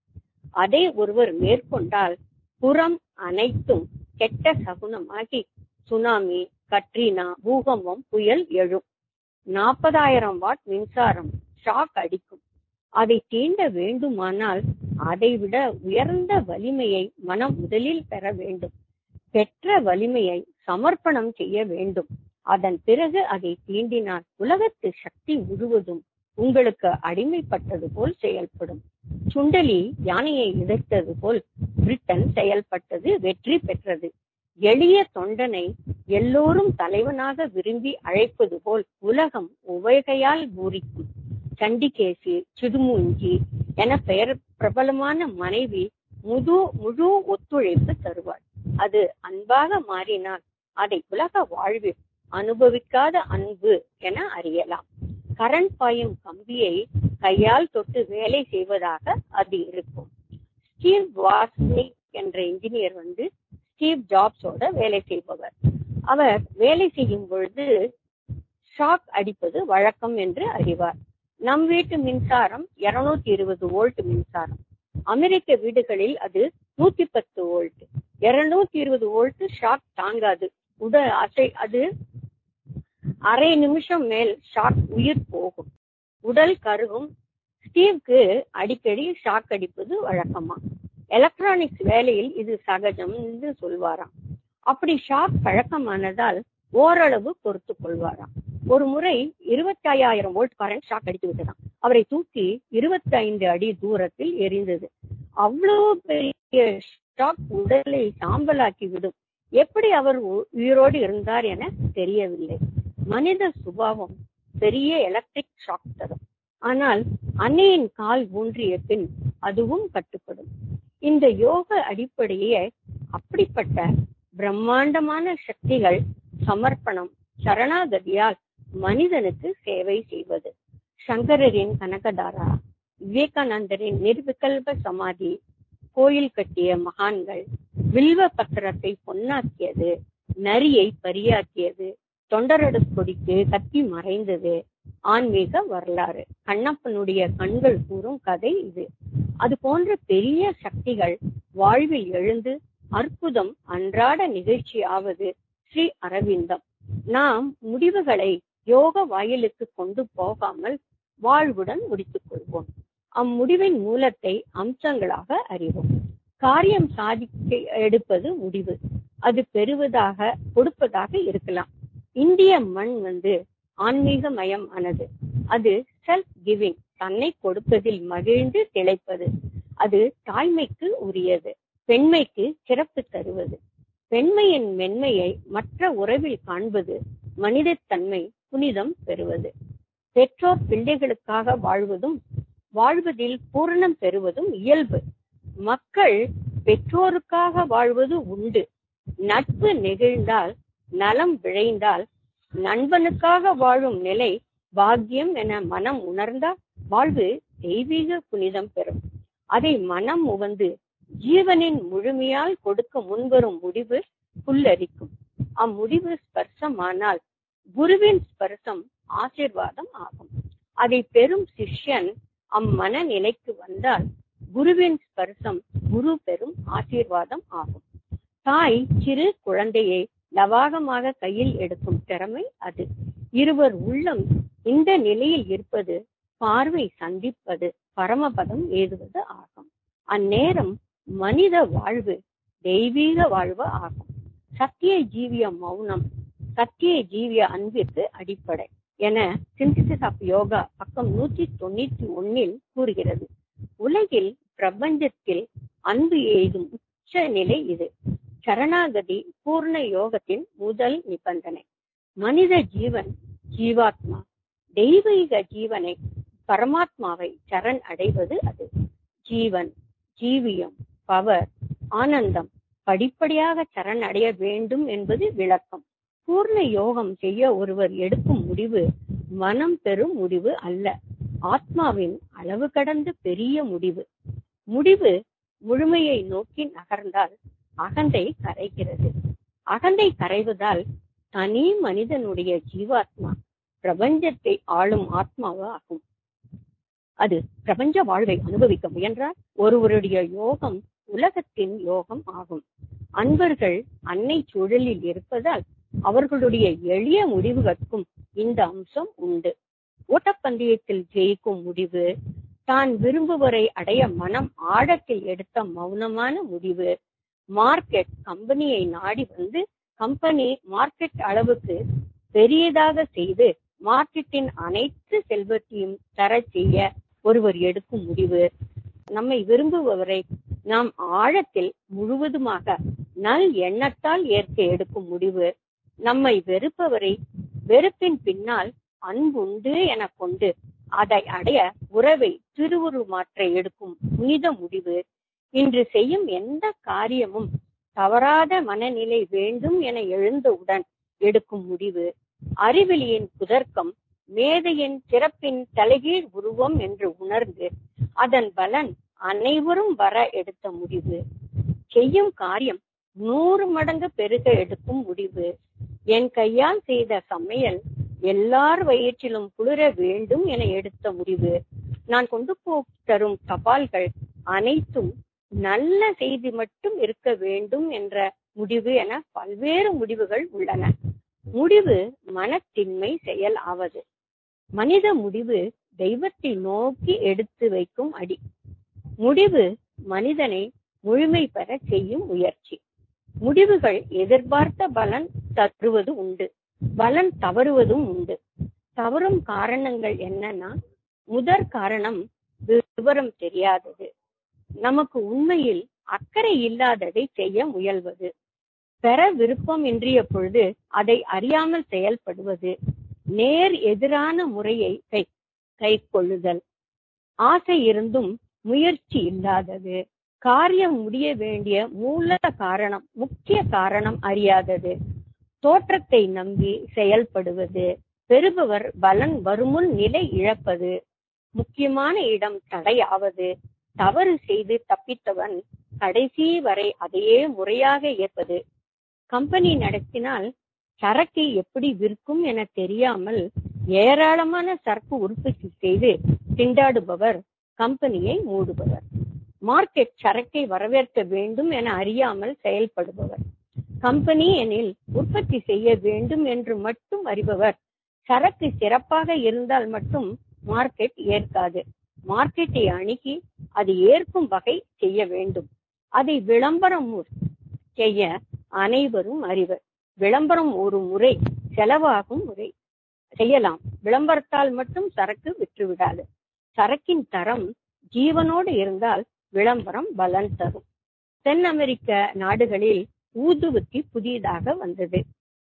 அதை ஒருவர் மேற்கொண்டால் புறம் அனைத்தும் கெட்ட சகுனமாகி சுனாமி கட்ரினா பூகம்பம் புயல் எழும் நாற்பதாயிரம் வாட் மின்சாரம் ஷாக் அடிக்கும் அதை தீண்ட வேண்டுமானால் அதைவிட உயர்ந்த வலிமையை மனம் முதலில் பெற வேண்டும் பெற்ற வலிமையை சமர்ப்பணம் செய்ய வேண்டும் அதன் பிறகு அதை தீண்டினால் உலகத்து சக்தி முழுவதும் உங்களுக்கு அடிமைப்பட்டது போல் செயல்படும் சுண்டலி யானையை எதிர்த்தது போல் பிரிட்டன் செயல்பட்டது வெற்றி பெற்றது எளிய தொண்டனை எல்லோரும் தலைவனாக விரும்பி அழைப்பது போல் உலகம் உவகையால் பூரிக்கும் சண்டிகேசி சிடுமூஞ்சி என பெயர் பிரபலமான மனைவி முது முழு ஒத்துழைப்பு தருவாள் அது அன்பாக மாறினால் அதை உலக வாழ்வில் அனுபவிக்காத அன்பு என அறியலாம் கரண் பாயும் கம்பியை கையால் தொட்டு வேலை செய்வதாக அது இருக்கும் ஸ்டீவ் வாஸ்னிக் என்ற இன்ஜினியர் வந்து ஸ்டீவ் ஜாப்ஸோட வேலை செய்பவர் அவர் வேலை செய்யும் பொழுது ஷாக் அடிப்பது வழக்கம் என்று அறிவார் நம் வீட்டு மின்சாரம் இருநூத்தி இருபது வோல்ட் மின்சாரம் அமெரிக்க வீடுகளில் அது நூத்தி பத்து வோல்ட் இருநூத்தி இருபது வோல்ட் ஷாக் தாங்காது உடல் அசை அது அரை நிமிஷம் மேல் ஷாக் உயிர் போகும் உடல் கருகும் ஸ்டீவ்க்கு அடிக்கடி ஷாக் அடிப்பது வழக்கமா எலக்ட்ரானிக்ஸ் வேலையில் இது சகஜம் என்று சொல்வாராம் அப்படி ஷாக் பழக்கமானதால் ஓரளவு பொறுத்து கொள்வாராம் ஒரு முறை இருபத்தி ஐயாயிரம் வோல்ட் கரண்ட் ஷாக் அடித்து விட்டதாம் அவரை தூக்கி இருபத்தி ஐந்து அடி தூரத்தில் எரிந்தது அவ்வளவு பெரிய ஷாக் உடலை சாம்பலாக்கி விடும் எப்படி அவர் உயிரோடு இருந்தார் என தெரியவில்லை மனித சுபாவம் பெரிய எலக்ட்ரிக் ஷாக் தரும் ஆனால் அன்னையின் கால் ஊன்றிய பின் அதுவும் கட்டுப்படும் இந்த யோக அடிப்படையே அப்படிப்பட்ட பிரம்மாண்டமான சக்திகள் சமர்ப்பணம் சரணாகதியால் மனிதனுக்கு சேவை செய்வது சங்கரரின் கனகதாரா விவேகானந்தரின் நிர்விகல்ப சமாதி கோயில் கட்டிய மகான்கள் வில்வ பத்திரத்தை பொன்னாக்கியது நரியை பரியாக்கியது தொண்டரடு கொடிக்கு கத்தி மறைந்தது ஆன்மீக வரலாறு கண்ணப்பனுடைய கண்கள் கூறும் கதை இது அது போன்ற பெரிய சக்திகள் வாழ்வில் எழுந்து அற்புதம் அன்றாட நிகழ்ச்சி ஆவது ஸ்ரீ அரவிந்தம் நாம் முடிவுகளை யோக வாயிலுக்கு கொண்டு போகாமல் வாழ்வுடன் முடித்துக் கொள்வோம் அம்முடிவின் மூலத்தை அம்சங்களாக அறிவோம் காரியம் சாதிக்க எடுப்பது முடிவு அது பெறுவதாக கொடுப்பதாக இருக்கலாம் இந்திய மண் வந்து ஆன்மீக மயம் ஆனது அது செல்ஃப் கிவிங் தன்னை கொடுப்பதில் மகிழ்ந்து திளைப்பது அது தாய்மைக்கு உரியது பெண்மைக்கு சிறப்பு தருவது பெண்மையின் மென்மையை மற்ற உறவில் காண்பது மனிதத்தன்மை புனிதம் பெறுவது பெற்றோர் பிள்ளைகளுக்காக வாழ்வதும் வாழ்வதில் பூரணம் பெறுவதும் இயல்பு மக்கள் பெற்றோருக்காக வாழ்வது உண்டு நட்பு நெகிழ்ந்தால் நலம் விழைந்தால் நண்பனுக்காக வாழும் நிலை பாக்கியம் என மனம் உணர்ந்தால் வாழ்வு தெய்வீக புனிதம் பெறும் அதை மனம் உவந்து ஜீவனின் முழுமையால் கொடுக்க முன்வரும் முடிவு புல்லரிக்கும் அம்முடிவு ஸ்பர்சமானால் குருவின் ஸ்பர்சம் ஆசிர்வாதம் ஆகும் அதை பெறும் சிஷ்யன் அம்மன நிலைக்கு வந்தால் குருவின் ஸ்பர்சம் குரு பெறும் ஆசீர்வாதம் ஆகும் தாய் சிறு குழந்தையை லவாகமாக கையில் எடுக்கும் திறமை அது இருவர் உள்ளம் இந்த நிலையில் இருப்பது பார்வை சந்திப்பது பரமபதம் ஏதுவது ஆகும் அந்நேரம் மனித வாழ்வு தெய்வீக வாழ்வு ஆகும் சத்திய ஜீவிய மௌனம் சத்திய ஜீவிய அன்பிற்கு அடிப்படை என சிந்தசிஸ் ஆஃப் யோகா பக்கம் நூற்றி தொண்ணூத்தி ஒன்னில் கூறுகிறது உலகில் பிரபஞ்சத்தில் அன்பு எய்தும் உச்ச நிலை இது சரணாகதி பூர்ண யோகத்தின் முதல் நிபந்தனை மனித ஜீவன் ஜீவாத்மா தெய்வீக ஜீவனை பரமாத்மாவை சரண் அடைவது அது ஜீவன் ஜீவியம் பவர் ஆனந்தம் படிப்படியாக சரண் அடைய வேண்டும் என்பது விளக்கம் பூர்ண யோகம் செய்ய ஒருவர் எடுக்கும் முடிவு மனம் பெறும் முடிவு அல்ல ஆத்மாவின் அளவு கடந்த பெரிய முடிவு முடிவு முழுமையை நோக்கி நகர்ந்தால் அகந்தை கரைகிறது அகந்தை கரைவதால் தனி மனிதனுடைய ஜீவாத்மா பிரபஞ்சத்தை ஆளும் ஆத்மாவா ஆகும் அது பிரபஞ்ச வாழ்வை அனுபவிக்க முயன்றால் ஒருவருடைய யோகம் உலகத்தின் யோகம் ஆகும் அன்பர்கள் அன்னை சூழலில் இருப்பதால் அவர்களுடைய எளிய முடிவுகளுக்கும் இந்த அம்சம் உண்டு ஓட்டப்பந்தயத்தில் ஜெயிக்கும் முடிவு தான் விரும்புவரை அடைய மனம் ஆழத்தில் எடுத்த மௌனமான முடிவு மார்க்கெட் கம்பெனியை நாடி வந்து கம்பெனி மார்க்கெட் அளவுக்கு பெரியதாக செய்து மார்க்கெட்டின் அனைத்து செல்வத்தையும் தர செய்ய ஒருவர் எடுக்கும் முடிவு நம்மை விரும்புபவரை நாம் ஆழத்தில் முழுவதுமாக நல் எண்ணத்தால் ஏற்க எடுக்கும் முடிவு நம்மை வெறுப்பவரை வெறுப்பின் பின்னால் அன்புண்டு எனக் கொண்டு அதை அடைய உறவை திருவுருமாற்ற எடுக்கும் புனித முடிவு இன்று செய்யும் எந்த காரியமும் தவறாத மனநிலை வேண்டும் என எழுந்தவுடன் எடுக்கும் முடிவு அறிவிலியின் குதர்க்கம் மேதையின் சிறப்பின் தலைகீழ் உருவம் என்று உணர்ந்து அதன் பலன் அனைவரும் வர எடுத்த முடிவு செய்யும் காரியம் நூறு மடங்கு பெருக எடுக்கும் முடிவு என் கையால் செய்த சமையல் எல்லார் வயிற்றிலும் குளிர வேண்டும் என எடுத்த முடிவு நான் கொண்டு போ தரும் தபால்கள் அனைத்தும் நல்ல செய்தி மட்டும் இருக்க வேண்டும் என்ற முடிவு என பல்வேறு முடிவுகள் உள்ளன முடிவு மனத்தின்மை செயல் ஆவது மனித முடிவு தெய்வத்தை நோக்கி எடுத்து வைக்கும் அடி முடிவு மனிதனை முழுமை பெற செய்யும் முயற்சி முடிவுகள் எதிர்பார்த்த பலன் தருவது உண்டு பலன் தவறுவதும் உண்டு தவறும் காரணங்கள் என்னன்னா முதற் காரணம் விவரம் தெரியாதது நமக்கு உண்மையில் அக்கறை இல்லாததை செய்ய முயல்வது பெற விருப்பம் இன்றிய பொழுது அதை அறியாமல் செயல்படுவது நேர் எதிரான முறையை கை கை கொள்ளுதல் ஆசை இருந்தும் முயற்சி இல்லாதது காரியம் முடிய வேண்டிய மூல காரணம் முக்கிய காரணம் அறியாதது தோற்றத்தை நம்பி செயல்படுவது பெறுபவர் பலன் வருமுன் நிலை இழப்பது முக்கியமான இடம் தடையாவது தவறு செய்து தப்பித்தவன் கடைசி வரை அதையே முறையாக ஏற்பது கம்பெனி நடத்தினால் சரக்கு எப்படி விற்கும் என தெரியாமல் ஏராளமான சரக்கு உற்பத்தி செய்து திண்டாடுபவர் கம்பெனியை மூடுபவர் மார்க்கெட் சரக்கை வரவேற்க வேண்டும் என அறியாமல் செயல்படுபவர் கம்பெனி எனில் உற்பத்தி செய்ய வேண்டும் என்று மட்டும் அறிபவர் சரக்கு சிறப்பாக இருந்தால் மட்டும் மார்க்கெட் ஏற்காது மார்க்கெட்டை அணுகி அது ஏற்கும் வகை செய்ய வேண்டும் அதை விளம்பரம் செய்ய அனைவரும் அறிவர் விளம்பரம் ஒரு முறை செலவாகும் முறை செய்யலாம் விளம்பரத்தால் மட்டும் சரக்கு விற்றுவிடாது சரக்கின் தரம் ஜீவனோடு இருந்தால் விளம்பரம் பலன் தரும் தென் அமெரிக்க நாடுகளில் ஊதுவத்தி புதிதாக வந்தது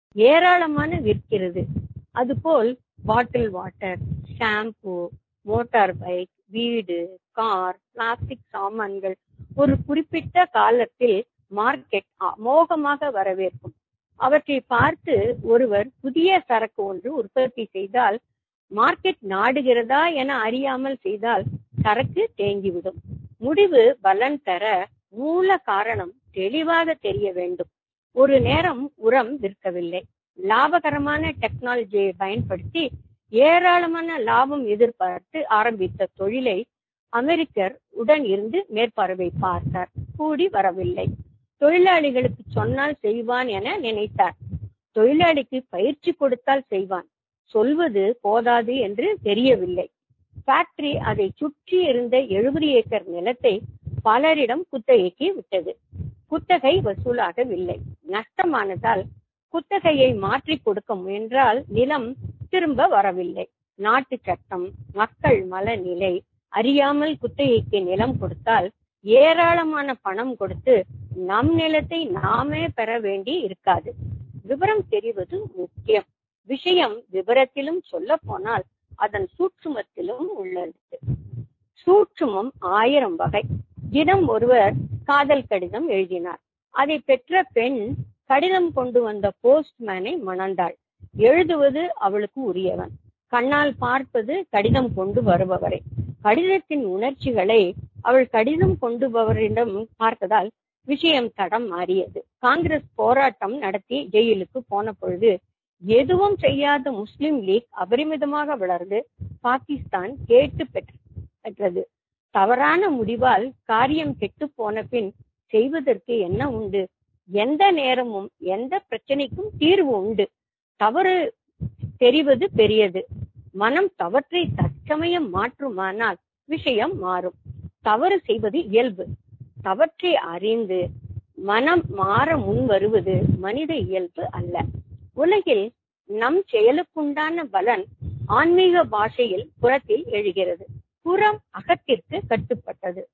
ஏராளமான விற்கிறது அதுபோல் bottle water shampoo motor bike வீடு கார் பிளாஸ்டிக் சாமான்கள் ஒரு குறிப்பிட்ட காலத்தில் மார்க்கெட் அமோகமாக வரவேற்கும் அவற்றை பார்த்து ஒருவர் புதிய சரக்கு ஒன்று உற்பத்தி செய்தால் மார்க்கெட் நாடுகிறதா என அறியாமல் செய்தால் சரக்கு தேங்கிவிடும் முடிவு பலன் தர மூல காரணம் தெளிவாக தெரிய வேண்டும் ஒரு நேரம் உரம் விற்கவில்லை லாபகரமான டெக்னாலஜியை பயன்படுத்தி ஏராளமான லாபம் எதிர்பார்த்து ஆரம்பித்த தொழிலை அமெரிக்கர் உடன் இருந்து மேற்பார்வை பார்த்தார் கூடி வரவில்லை தொழிலாளிகளுக்கு சொன்னால் செய்வான் என நினைத்தார் தொழிலாளிக்கு பயிற்சி கொடுத்தால் செய்வான் சொல்வது போதாது என்று தெரியவில்லை ஃபேக்டரி அதை சுற்றி இருந்த எழுபது ஏக்கர் நிலத்தை பலரிடம் குத்தகைக்கு விட்டது குத்தகை வசூலாகவில்லை நஷ்டமானதால் குத்தகையை மாற்றி கொடுக்க முயன்றால் நிலம் திரும்ப வரவில்லை நாட்டு சட்டம் மக்கள் மனநிலை அறியாமல் குத்தகைக்கு நிலம் கொடுத்தால் ஏராளமான பணம் கொடுத்து நம் நிலத்தை நாமே பெற வேண்டி இருக்காது விவரம் தெரிவது முக்கியம் விஷயம் விவரத்திலும் சொல்ல போனால் அதன் சூட்சுமத்திலும் உள்ளது சூட்சுமம் ஆயிரம் வகை தினம் ஒருவர் காதல் கடிதம் எழுதினார் அதை பெற்ற பெண் கடிதம் கொண்டு வந்த போஸ்ட்மேனை மணந்தாள் எழுதுவது அவளுக்கு உரியவன் கண்ணால் பார்ப்பது கடிதம் கொண்டு வருபவரை கடிதத்தின் உணர்ச்சிகளை அவள் கடிதம் கொண்டுபவரிடம் பார்த்ததால் விஷயம் தடம் மாறியது காங்கிரஸ் போராட்டம் நடத்தி ஜெயிலுக்கு போன பொழுது எதுவும் செய்யாத முஸ்லிம் லீக் அபரிமிதமாக வளர்ந்து பாகிஸ்தான் கேட்டு பெற்றது தவறான முடிவால் காரியம் கெட்டு போன பின் செய்வதற்கு என்ன உண்டு எந்த நேரமும் எந்த பிரச்சனைக்கும் தீர்வு உண்டு தவறு தெரிவது பெரியது மனம் தவற்றை தற்சமயம் மாற்றுமானால் விஷயம் மாறும் தவறு செய்வது இயல்பு தவற்றை அறிந்து மனம் மாற முன் வருவது மனித இயல்பு அல்ல உலகில் நம் செயலுக்குண்டான பலன் ஆன்மீக பாஷையில் புறத்தில் எழுகிறது புறம் அகத்திற்கு கட்டுப்பட்டது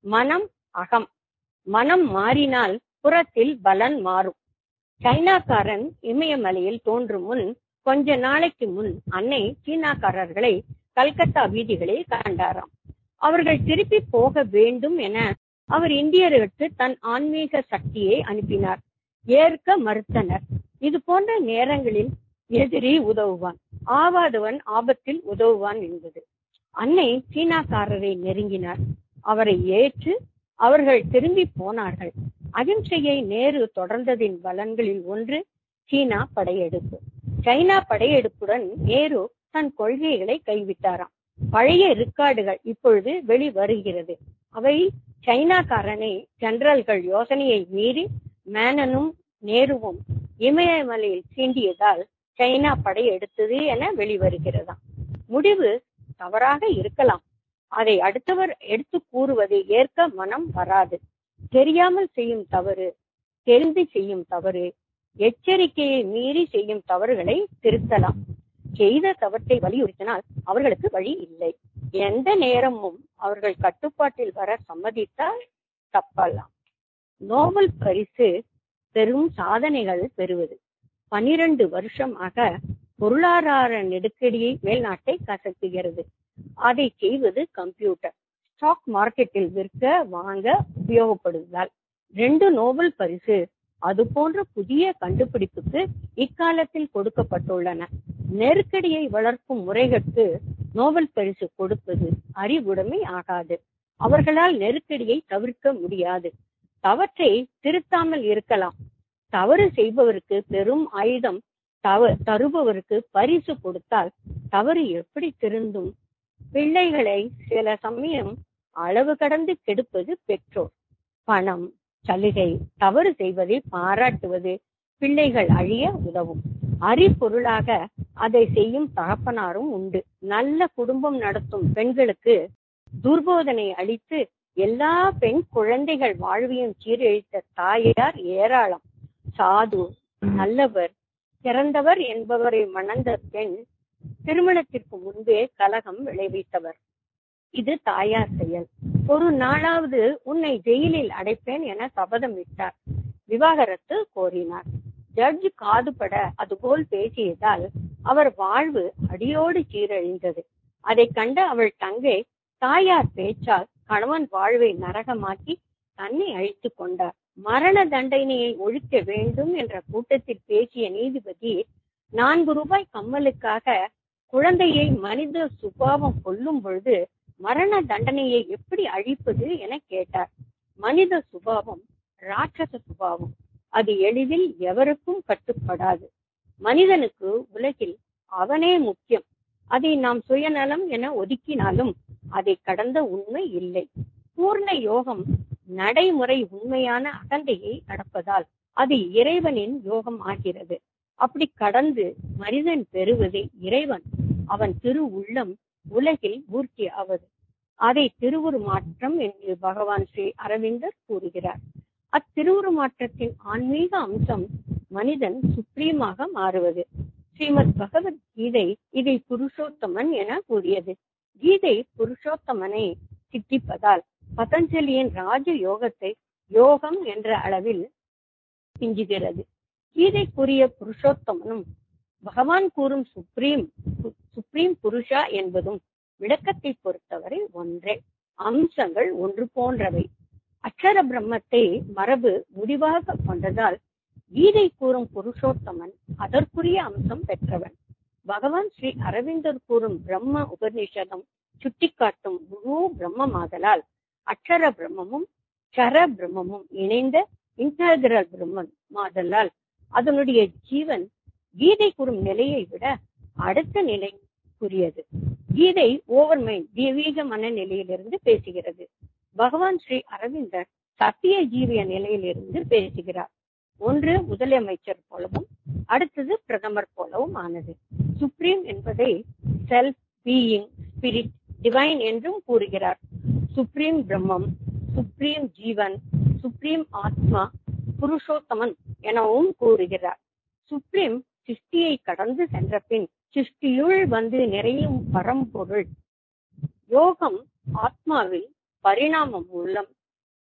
மனம் அகம் மனம் மாறினால் புறத்தில் பலன் மாறும் சைனாக்காரன் இமயமலையில் தோன்றும் முன் கொஞ்ச நாளைக்கு முன் அன்னை சீனாக்காரர்களை கல்கத்தா வீதிகளில் கண்டாராம் அவர்கள் திருப்பி போக வேண்டும் என அவர் இந்தியர்களுக்கு தன் ஆன்மீக சக்தியை அனுப்பினார் ஏற்க மறுத்தனர் இது போன்ற நேரங்களில் எதிரி உதவுவான் ஆவாதவன் ஆபத்தில் உதவுவான் என்பது அன்னை சீனாக்காரரை நெருங்கினார் அவரை ஏற்று அவர்கள் திரும்பி போனார்கள் அகிம்சையை நேரு தொடர்ந்ததின் பலன்களில் ஒன்று சீனா படையெடுப்பு சைனா படையெடுப்புடன் நேரு தன் கொள்கைகளை கைவிட்டாராம் பழைய ரிக்கார்டுகள் இப்பொழுது வெளி வருகிறது அவை சைனாக்காரனை ஜெனரல்கள் யோசனையை மீறி மேனனும் நேருவும் இமயமலையில் சீண்டியதால் சைனா படையெடுத்தது என வெளிவருகிறதாம் முடிவு தவறாக இருக்கலாம் அதை அடுத்தவர் எடுத்து கூறுவதை ஏற்க மனம் வராது தெரியாமல் செய்யும் தவறு தெரிந்து செய்யும் தவறு எச்சரிக்கையை மீறி செய்யும் தவறுகளை திருத்தலாம் செய்த தவற்றை வலியுறுத்தினால் அவர்களுக்கு வழி இல்லை எந்த நேரமும் அவர்கள் கட்டுப்பாட்டில் வர சம்மதித்தால் தப்பலாம் நோபல் பரிசு பெரும் சாதனைகள் பெறுவது பனிரெண்டு வருஷமாக பொருளாதார நெருக்கடியை மேல்நாட்டை கசக்குகிறது அதை செய்வது கம்ப்யூட்டர் ஸ்டாக் மார்க்கெட்டில் விற்க வாங்க உபயோகப்படுவதால் ரெண்டு நோபல் பரிசு அது போன்ற புதிய கண்டுபிடிப்புக்கு இக்காலத்தில் கொடுக்கப்பட்டுள்ளன நெருக்கடியை வளர்க்கும் முறைகளுக்கு நோபல் பரிசு கொடுப்பது அறிவுடைமை ஆகாது அவர்களால் நெருக்கடியை தவிர்க்க முடியாது தவற்றை திருத்தாமல் இருக்கலாம் தவறு செய்பவருக்கு பெரும் ஆயுதம் தவ தருபவருக்கு பரிசு கொடுத்தால் தவறு எப்படி திருந்தும் பிள்ளைகளை சில சமயம் அளவு கடந்து கெடுப்பது பெற்றோர் பணம் சலுகை தவறு செய்வதை பாராட்டுவது பிள்ளைகள் அழிய உதவும் அறிபொருளாக அதை செய்யும் தகப்பனாரும் உண்டு நல்ல குடும்பம் நடத்தும் பெண்களுக்கு துர்போதனை அளித்து எல்லா பெண் குழந்தைகள் வாழ்வையும் சீரழித்த தாயார் ஏராளம் சாது நல்லவர் சிறந்தவர் என்பவரை மணந்த பெண் திருமணத்திற்கு முன்பே கலகம் விளைவித்தவர் இது தாயார் செயல் ஒரு நாளாவது உன்னை ஜெயிலில் அடைப்பேன் என சபதமிட்டார் விவாகரத்து கோரினார் ஜட்ஜ் காதுபட அதுபோல் பேசியதால் அவர் வாழ்வு அடியோடு சீரழிந்தது அதை கண்ட அவள் தங்கை தாயார் பேச்சால் கணவன் வாழ்வை நரகமாக்கி தன்னை அழித்துக் கொண்டார் மரண தண்டனையை ஒழிக்க வேண்டும் என்ற கூட்டத்தில் பேசிய நீதிபதி நான்கு ரூபாய் கம்மலுக்காக குழந்தையை மனித சுபாவம் கொல்லும் பொழுது மரண தண்டனையை எப்படி அழிப்பது என கேட்டார் மனித சுபாவம் ராட்சச சுபாவம் அது எளிதில் எவருக்கும் கட்டுப்படாது மனிதனுக்கு உலகில் அவனே முக்கியம் அதை நாம் சுயநலம் என ஒதுக்கினாலும் அதை கடந்த உண்மை இல்லை பூர்ண யோகம் நடைமுறை உண்மையான அகந்தையை கடப்பதால் அது இறைவனின் யோகம் ஆகிறது அப்படி கடந்து மனிதன் பெறுவதே இறைவன் அவன் திரு உள்ளம் உலகில் பூர்த்தி ஆவது அதை திருவுரு மாற்றம் என்று பகவான் ஸ்ரீ அரவிந்தர் கூறுகிறார் அத்திருவுரு மாற்றத்தின் ஆன்மீக அம்சம் மனிதன் சுப்ரீமாக மாறுவது ஸ்ரீமத் பகவத் கீதை இதை புருஷோத்தமன் என கூறியது கீதை புருஷோத்தமனை சித்திப்பதால் பதஞ்சலியின் ராஜ யோகத்தை யோகம் என்ற அளவில் மிஞ்சுகிறது கீதை கூறிய புருஷோத்தமனும் பகவான் கூறும் சுப்ரீம் சுப்ரீம் புருஷா என்பதும் விளக்கத்தை பொறுத்தவரை ஒன்றே அம்சங்கள் ஒன்று போன்றவை அக்ஷர பிரம்மத்தை மரபு முடிவாக கொண்டதால் கீதை கூறும் புருஷோத்தமன் அதற்குரிய அம்சம் பெற்றவன் பகவான் ஸ்ரீ அரவிந்தர் கூறும் பிரம்ம உபநிஷதம் சுட்டிக்காட்டும் முழு பிரம்மமாதலால் அக்ஷர பிரம்மமும் சர பிரம்மமும் இணைந்த இன்டகிரல் பிரம்மன் மாதலால் அதனுடைய ஜீவன் கீதை கூறும் நிலையை விட அடுத்த நிலைக்குரியது கீதை ஓவர் மைண்ட் தெய்வீக மனநிலையிலிருந்து பேசுகிறது பகவான் ஸ்ரீ அரவிந்தர் சத்திய ஜீவிய நிலையிலிருந்து பேசுகிறார் ஒன்று முதலமைச்சர் போலவும் அடுத்தது பிரதமர் போலவும் ஆனது சுப்ரீம் என்பதை செல்ஃப் பீயிங் ஸ்பிரிட் டிவைன் என்றும் கூறுகிறார் சுப்ரீம் பிரம்மம் சுப்ரீம் ஜீவன் சுப்ரீம் ஆத்மா புருஷோத்தமன் எனவும் கூறுகிறார் சுப்ரீம் சிருஷ்டியை கடந்து சென்ற பின் சிருஷ்டியுள் வந்து நிறையும் பரம்பொருள் யோகம் ஆத்மாவில் பரிணாமம் மூலம்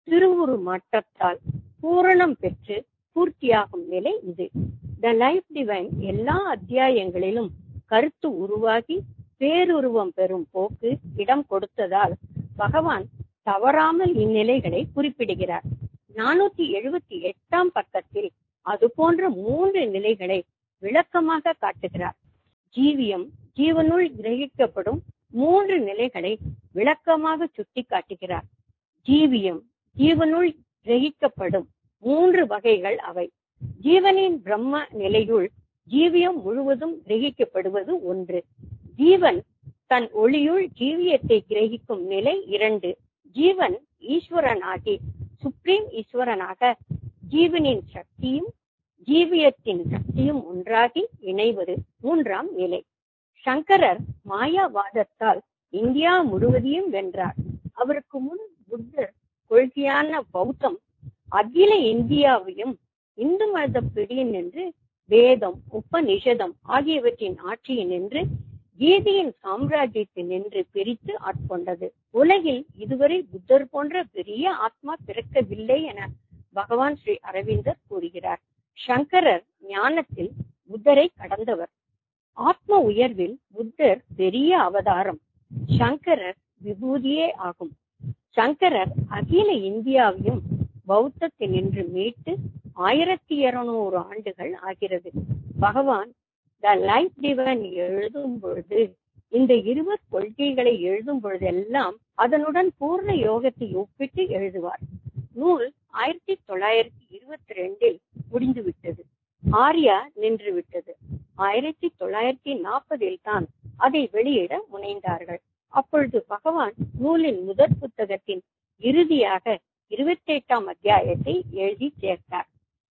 திருவுரு மாற்றத்தால் பூரணம் பெற்று பூர்த்தியாகும் நிலை இது த லைஃப் டிவைன் எல்லா அத்தியாயங்களிலும் கருத்து உருவாகி பேருருவம் பெறும் போக்கு இடம் கொடுத்ததால் பகவான் தவறாமல் இந்நிலைகளை குறிப்பிடுகிறார் நானூத்தி எழுபத்தி எட்டாம் பக்கத்தில் அது போன்ற மூன்று நிலைகளை விளக்கமாக காட்டுகிறார் ஜீவியம் ஜீவனுள் கிரகிக்கப்படும் மூன்று நிலைகளை விளக்கமாக சுட்டி காட்டுகிறார் ஜீவியம் ஜீவனுள் கிரகிக்கப்படும் மூன்று வகைகள் அவை ஜீவனின் பிரம்ம நிலையுள் ஜீவியம் முழுவதும் கிரகிக்கப்படுவது ஒன்று ஜீவன் தன் ஒளியுள் ஜீவியத்தை கிரகிக்கும் நிலை இரண்டு ஜீவன் ஈஸ்வரனாகி சுப்ரீம் ஈஸ்வரனாக ஜீவனின் சக்தியும் ஜீவியத்தின் சக்தியும் ஒன்றாகி இணைவது மூன்றாம் நிலை சங்கரர் மாயாவாதத்தால் இந்தியா முழுவதையும் வென்றார் அவருக்கு முன் புத்தர் கொள்கையான பௌத்தம் அகில இந்தியாவையும் இந்து மத பிடியின் என்று வேதம் உபநிஷதம் ஆகியவற்றின் ஆட்சியில் நின்று கீதையின் சாம்ராஜ்யத்தில் நின்று பிரித்து ஆட்கொண்டது உலகில் இதுவரை புத்தர் போன்ற பெரிய ஆத்மா பிறக்கவில்லை என பகவான் ஸ்ரீ அரவிந்தர் கூறுகிறார் சங்கரர் ஞானத்தில் புத்தரை கடந்தவர் ஆத்ம உயர்வில் புத்தர் பெரிய அவதாரம் சங்கரர் விபூதியே ஆகும் சங்கரர் அகில இந்தியாவையும் பௌத்தத்தில் நின்று மீட்டு ஆயிரத்தி இருநூறு ஆண்டுகள் ஆகிறது பகவான் த லைஃப் டிவன் எழுதும் பொழுது இந்த இருவர் கொள்கைகளை எழுதும் பொழுதெல்லாம் அதனுடன் பூர்ண யோகத்தை ஒப்பிட்டு எழுதுவார் நூல் ஆயிரத்தி தொள்ளாயிரத்தி இருபத்தி ரெண்டில் முடிந்துவிட்டது ஆர்யா நின்று விட்டது ஆயிரத்தி தொள்ளாயிரத்தி நாற்பதில் தான் அதை வெளியிட முனைந்தார்கள் அப்பொழுது பகவான் நூலின் முதற் புத்தகத்தின் இறுதியாக இருபத்தி எட்டாம் அத்தியாயத்தை எழுதி சேர்த்தார்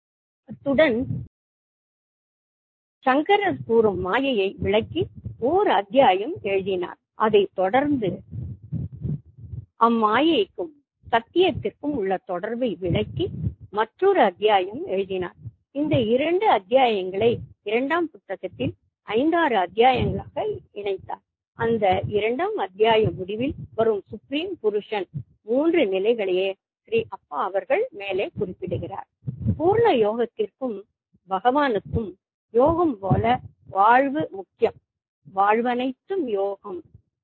அத்துடன் சங்கரர் கூறும் மாயையை விளக்கி ஓர் அத்தியாயம் எழுதினார் அதை தொடர்ந்து அம்மாயைக்கும் சத்தியத்திற்கும் உள்ள தொடர்பை விளக்கி மற்றொரு அத்தியாயம் எழுதினார் இந்த இரண்டு அத்தியாயங்களை இரண்டாம் புத்தகத்தில் ஐந்தாறு அத்தியாயங்களாக இணைத்தார் அந்த இரண்டாம் அத்தியாய முடிவில் வரும் சுப்ரீம் புருஷன் மூன்று நிலைகளையே ஸ்ரீ அப்பா அவர்கள் மேலே குறிப்பிடுகிறார் பூர்ண யோகத்திற்கும் பகவானுக்கும் யோகம் போல வாழ்வு முக்கியம் வாழ்வனைத்தும் யோகம்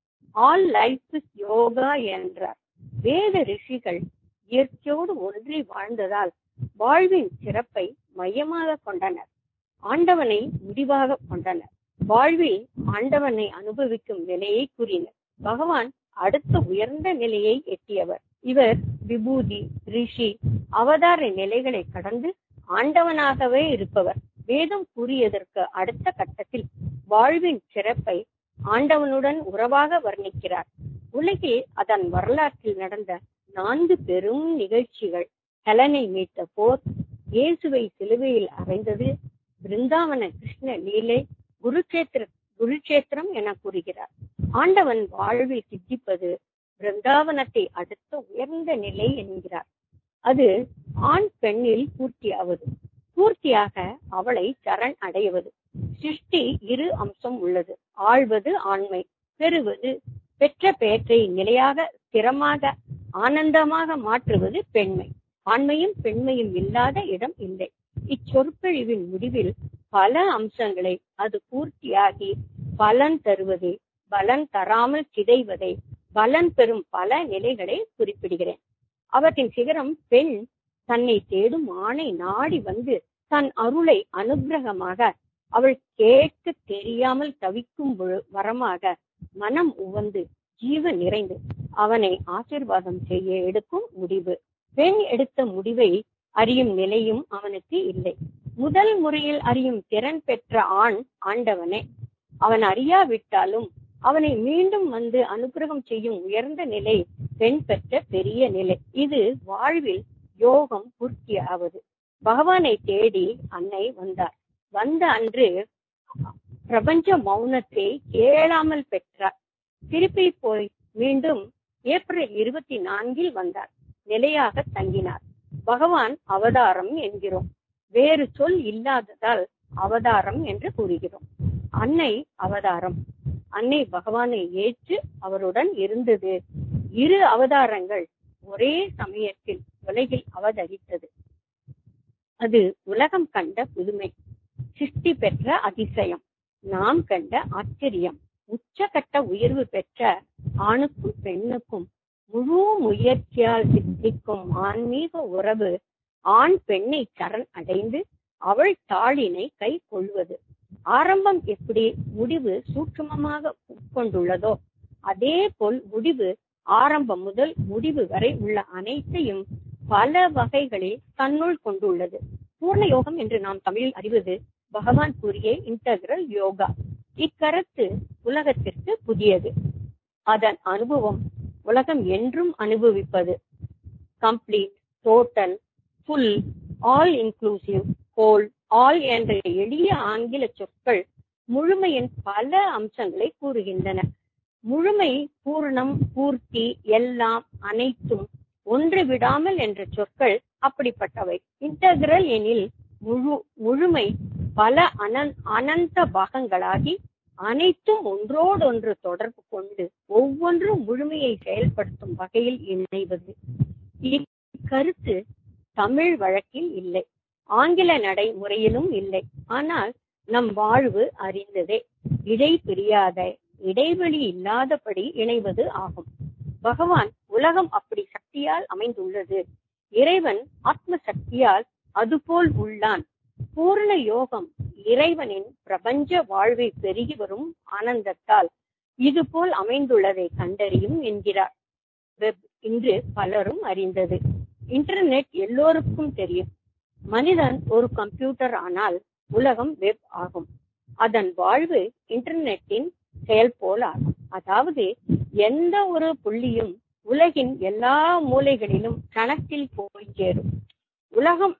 ஆல் லைஃப் இஸ் யோகா என்றார் வேத ரிஷிகள் இயற்கையோடு ஒன்றி வாழ்ந்ததால் வாழ்வின் சிறப்பை மையமாக கொண்டனர் ஆண்டவனை முடிவாக கொண்டனர் வாழ்வில் ஆண்டவனை அனுபவிக்கும் நிலையை கூறினர் பகவான் அடுத்த உயர்ந்த நிலையை எட்டியவர் இவர் விபூதி ரிஷி அவதார நிலைகளை கடந்து ஆண்டவனாகவே இருப்பவர் வேதம் கூறியதற்கு அடுத்த கட்டத்தில் வாழ்வின் சிறப்பை ஆண்டவனுடன் உறவாக வர்ணிக்கிறார் உலகில் அதன் வரலாற்றில் நடந்த நான்கு பெரும் நிகழ்ச்சிகள் ஹெலனை மீட்ட போர் இயேசுவை சிலுவையில் அறைந்தது பிருந்தாவன கிருஷ்ண லீலை குருக்ஷேத்திர குருக்ஷேத்திரம் என கூறுகிறார் ஆண்டவன் வாழ்வில் சித்திப்பது பிருந்தாவனத்தை அடுத்த உயர்ந்த நிலை என்கிறார் அது ஆண் பெண்ணில் பூர்த்தியாவது பூர்த்தியாக அவளை சரண் அடைவது சிருஷ்டி இரு அம்சம் உள்ளது ஆழ்வது ஆண்மை பெறுவது பெற்ற பெயற்றை நிலையாக ஸ்திரமாக ஆனந்தமாக மாற்றுவது பெண்மை ஆண்மையும் பெண்மையும் இல்லாத இடம் இல்லை இச்சொற்பொழிவின் முடிவில் பல அம்சங்களை அது பூர்த்தியாகி பலன் தருவதை பலன் தராமல் சிதைவதை பலன் பெறும் பல நிலைகளை குறிப்பிடுகிறேன் அவற்றின் சிகரம் பெண் தன்னை தேடும் ஆணை நாடி வந்து தன் அருளை அனுகிரகமாக அவள் கேட்க தெரியாமல் தவிக்கும் வரமாக மனம் உவந்து ஜீவ நிறைந்து அவனை ஆசிர்வாதம் செய்ய எடுக்கும் முடிவு பெண் எடுத்த முடிவை அறியும் நிலையும் அவனுக்கு இல்லை முதல் முறையில் அறியும் திறன் பெற்ற ஆண் ஆண்டவனே அவன் அறியாவிட்டாலும் அவனை மீண்டும் வந்து அனுகிரகம் செய்யும் உயர்ந்த நிலை பெண் பெற்ற பெரிய நிலை இது வாழ்வில் யோகம் பூர்த்தியாவது பகவானை தேடி அன்னை வந்தார் வந்த அன்று பிரபஞ்ச மௌனத்தை கேளாமல் பெற்றார் திருப்பி போய் மீண்டும் ஏப்ரல் இருபத்தி நான்கில் வந்தார் நிலையாக தங்கினார் பகவான் அவதாரம் என்கிறோம் வேறு சொல் இல்லாததால் அவதாரம் என்று கூறுகிறோம் அன்னை அவதாரம் அன்னை பகவானை ஏற்று அவருடன் இருந்தது இரு அவதாரங்கள் ஒரே சமயத்தில் உலகில் அவதரித்தது அது உலகம் கண்ட புதுமை சிருஷ்டி பெற்ற அதிசயம் நாம் கண்ட ஆச்சரியம் உச்சகட்ட உயர்வு பெற்ற ஆணுக்கும் பெண்ணுக்கும் முழு முயற்சியால் சித்திக்கும் ஆன்மீக உறவு ஆண் பெண்ணை சரண் அடைந்து அவள் தாளினை கை கொள்வது ஆரம்பம் எப்படி முடிவு சூட்சுமமாக உட்கொண்டுள்ளதோ அதே போல் முடிவு ஆரம்பம் முதல் முடிவு வரை உள்ள அனைத்தையும் பல வகைகளில் தன்னுள் கொண்டுள்ளது பூர்ண யோகம் என்று நாம் தமிழில் அறிவது பகவான் கூறிய இன்டகிரல் யோகா இக்கருத்து உலகத்திற்கு புதியது அதன் அனுபவம் உலகம் என்றும் அனுபவிப்பது complete total full all inclusive whole all என்ற எளிய ஆங்கில சொற்கள் முழுமையின் பல அம்சங்களை கூறுகின்றன முழுமை பூர்ணம் பூர்த்தி எல்லாம் அனைத்தும் ஒன்று விடாமல் என்ற சொற்கள் அப்படிப்பட்டவை இன்டகிரல் எனில் முழு முழுமை பல அனந் அனந்த பாகங்களாகி அனைத்தும் ஒன்றோடொன்று தொடர்பு கொண்டு ஒவ்வொன்றும் முழுமையை செயல்படுத்தும் வகையில் இணைவது இக்கருத்து தமிழ் வழக்கில் இல்லை ஆங்கில நடைமுறையிலும் இல்லை ஆனால் நம் வாழ்வு அறிந்ததே இடை பிரியாத இடைவெளி இல்லாதபடி இணைவது ஆகும் பகவான் உலகம் அப்படி சக்தியால் அமைந்துள்ளது இறைவன் ஆத்ம சக்தியால் அதுபோல் உள்ளான் பூர்ண யோகம் இறைவனின் பிரபஞ்ச வாழ்வை பெருகி வரும் ஆனந்தத்தால் இதுபோல் அமைந்துள்ளதை கண்டறியும் என்கிறார் வெப் இன்று பலரும் அறிந்தது இன்டர்நெட் எல்லோருக்கும் தெரியும் மனிதன் ஒரு கம்ப்யூட்டர் ஆனால் உலகம் வெப் ஆகும் அதன் வாழ்வு இன்டர்நெட்டின் செயல் போல் ஆகும் அதாவது எந்த ஒரு புள்ளியும் உலகின் எல்லா மூலைகளிலும் கணக்கில் போய் சேரும் உலகம்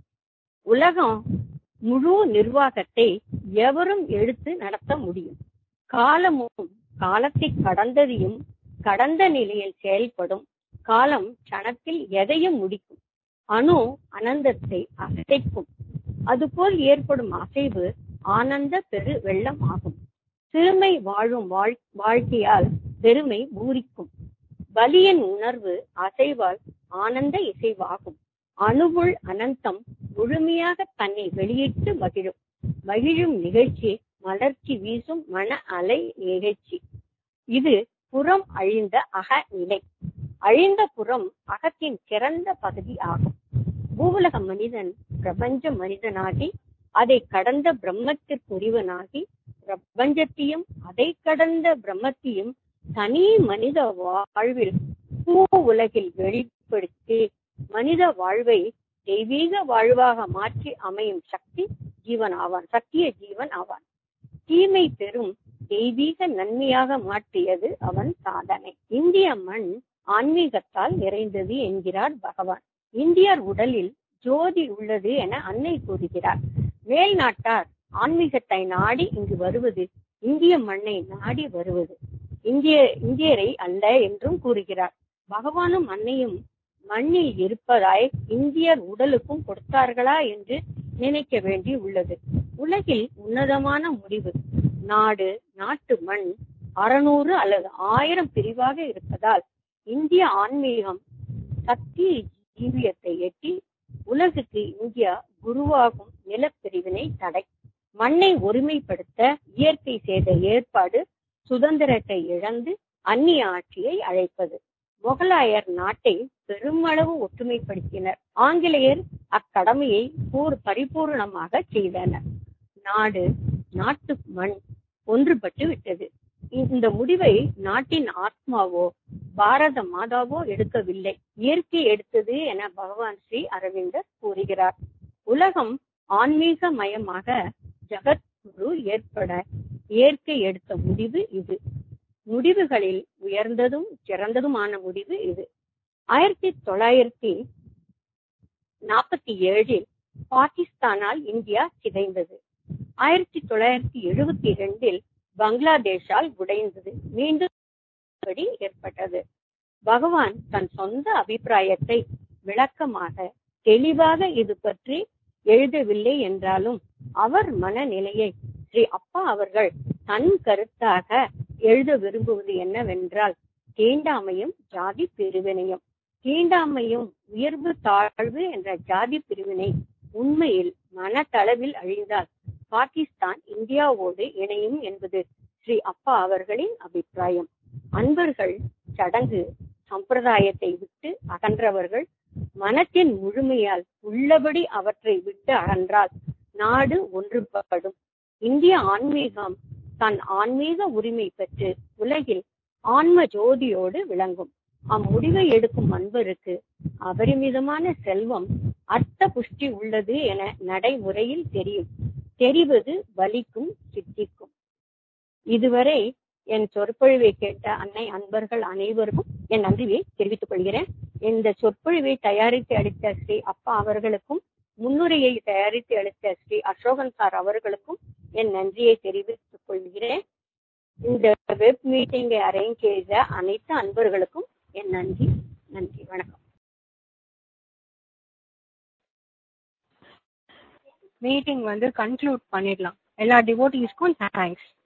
உலகம் முழு நிர்வாகத்தை எவரும் எடுத்து நடத்த முடியும் காலமும் காலத்தை கடந்ததையும் கடந்த நிலையில் செயல்படும் காலம் கணத்தில் எதையும் முடிக்கும் அணு அனந்தத்தை அசைக்கும் அதுபோல் ஏற்படும் அசைவு ஆனந்த பெரு வெள்ளம் ஆகும் சிறுமை வாழும் வாழ்க்கையால் பெருமை பூரிக்கும் பலியின் உணர்வு அசைவால் ஆனந்த இசைவாகும் அணுவுள் அனந்தம் முழுமையாக தன்னை வெளியிட்டு மகிழும் மகிழும் நிகழ்ச்சி மலர்ச்சி வீசும் மன அலை நிகழ்ச்சி இது புறம் அழிந்த அக நிலை அழிந்த புறம் அகத்தின் சிறந்த பகுதி ஆகும் பூவுலக மனிதன் பிரபஞ்ச மனிதனாகி அதை கடந்த பிரம்மத்திற்குரியவனாகி பிரபஞ்சத்தையும் அதை கடந்த பிரம்மத்தையும் தனி மனித வாழ்வில் பூ உலகில் வெளிப்படுத்தி மனித வாழ்வை தெய்வீக வாழ்வாக மாற்றி அமையும் சக்தி ஜீவன் ஆவான் சத்திய ஜீவன் ஆவான் தீமை பெறும் தெய்வீக நன்மையாக மாற்றியது அவன் சாதனை இந்திய மண் ஆன்மீகத்தால் நிறைந்தது என்கிறார் பகவான் இந்தியர் உடலில் ஜோதி உள்ளது என அன்னை கூறுகிறார் மேல் நாட்டார் ஆன்மீகத்தை நாடி இங்கு வருவது இந்திய மண்ணை நாடி வருவது இந்திய இந்தியரை அல்ல என்றும் கூறுகிறார் பகவானும் அன்னையும் மண்ணில் இருப்பதாய் இந்தியர் உடலுக்கும் கொடுத்தார்களா என்று நினைக்க வேண்டி உள்ளது உலகில் உன்னதமான முடிவு நாடு நாட்டு மண் அறுநூறு அல்லது ஆயிரம் பிரிவாக இருப்பதால் இந்திய ஆன்மீகம் சக்தி ஜீவியத்தை எட்டி உலகுக்கு இந்தியா குருவாகும் நிலப்பிரிவினை தடை மண்ணை ஒருமைப்படுத்த இயற்கை செய்த ஏற்பாடு சுதந்திரத்தை இழந்து அந்நிய ஆட்சியை அழைப்பது முகலாயர் நாட்டை பெருமளவு ஒற்றுமைப்படுத்தினர் ஆங்கிலேயர் அக்கடமையை பூர் பரிபூர்ணமாக செய்தனர் நாடு நாட்டு மண் ஒன்றுபட்டு விட்டது இந்த முடிவை நாட்டின் ஆத்மாவோ பாரத மாதாவோ எடுக்கவில்லை இயற்கை எடுத்தது என பகவான் ஸ்ரீ அரவிந்தர் கூறுகிறார் உலகம் ஆன்மீக மயமாக ஜகத்குரு ஏற்பட இயற்கை எடுத்த முடிவு இது முடிவுகளில் உயர்ந்ததும் சிறந்ததுமான முடிவு இது ஆயிரத்தி தொள்ளாயிரத்தி நாற்பத்தி ஏழில் பாகிஸ்தானால் இந்தியா சிதைந்தது ஆயிரத்தி தொள்ளாயிரத்தி எழுபத்தி இரண்டில் பங்களாதேஷால் உடைந்தது மீண்டும் ஏற்பட்டது பகவான் தன் சொந்த அபிப்பிராயத்தை விளக்கமாக தெளிவாக இது பற்றி எழுதவில்லை என்றாலும் அவர் மனநிலையை ஸ்ரீ அப்பா அவர்கள் தன் கருத்தாக எழுத விரும்புவது என்னவென்றால் தீண்டாமையும் ஜாதி பிரிவினையும் தீண்டாமையும் உயர்வு தாழ்வு என்ற ஜாதி பிரிவினை உண்மையில் மனதளவில் அழிந்தால் பாகிஸ்தான் இந்தியாவோடு இணையும் என்பது ஸ்ரீ அப்பா அவர்களின் அபிப்பிராயம் அன்பர்கள் சடங்கு சம்பிரதாயத்தை விட்டு அகன்றவர்கள் மனத்தின் முழுமையால் உள்ளபடி அவற்றை விட்டு அகன்றால் நாடு ஒன்றுபடும் இந்திய ஆன்மீகம் தன் ஆன்மீக உரிமை பெற்று உலகில் ஆன்ம ஜோதியோடு விளங்கும் அம்முடிவை எடுக்கும் அன்பருக்கு அபரிமிதமான செல்வம் அர்த்த புஷ்டி உள்ளது என நடைமுறையில் தெரியும் தெரிவது வலிக்கும் சித்திக்கும் இதுவரை என் சொற்பொழிவை கேட்ட அன்னை அன்பர்கள் அனைவருக்கும் என் நன்றியை தெரிவித்துக் கொள்கிறேன் இந்த சொற்பொழிவை தயாரித்து அளித்த ஸ்ரீ அப்பா அவர்களுக்கும் முன்னுரையை தயாரித்து அளித்த ஸ்ரீ அசோகன் சார் அவர்களுக்கும் என் நன்றியை தெரிவித்துக் கொள்கிறேன் இந்த வெப் மீட்டிங்கை அரேஞ்ச் செய்த அனைத்து அன்பர்களுக்கும் என் நன்றி நன்றி வணக்கம் மீட்டிங் வந்து கன்க்ளூட் பண்ணிடலாம் எல்லா டிவோட்டிஸ்க்கும் தேங்க்ஸ்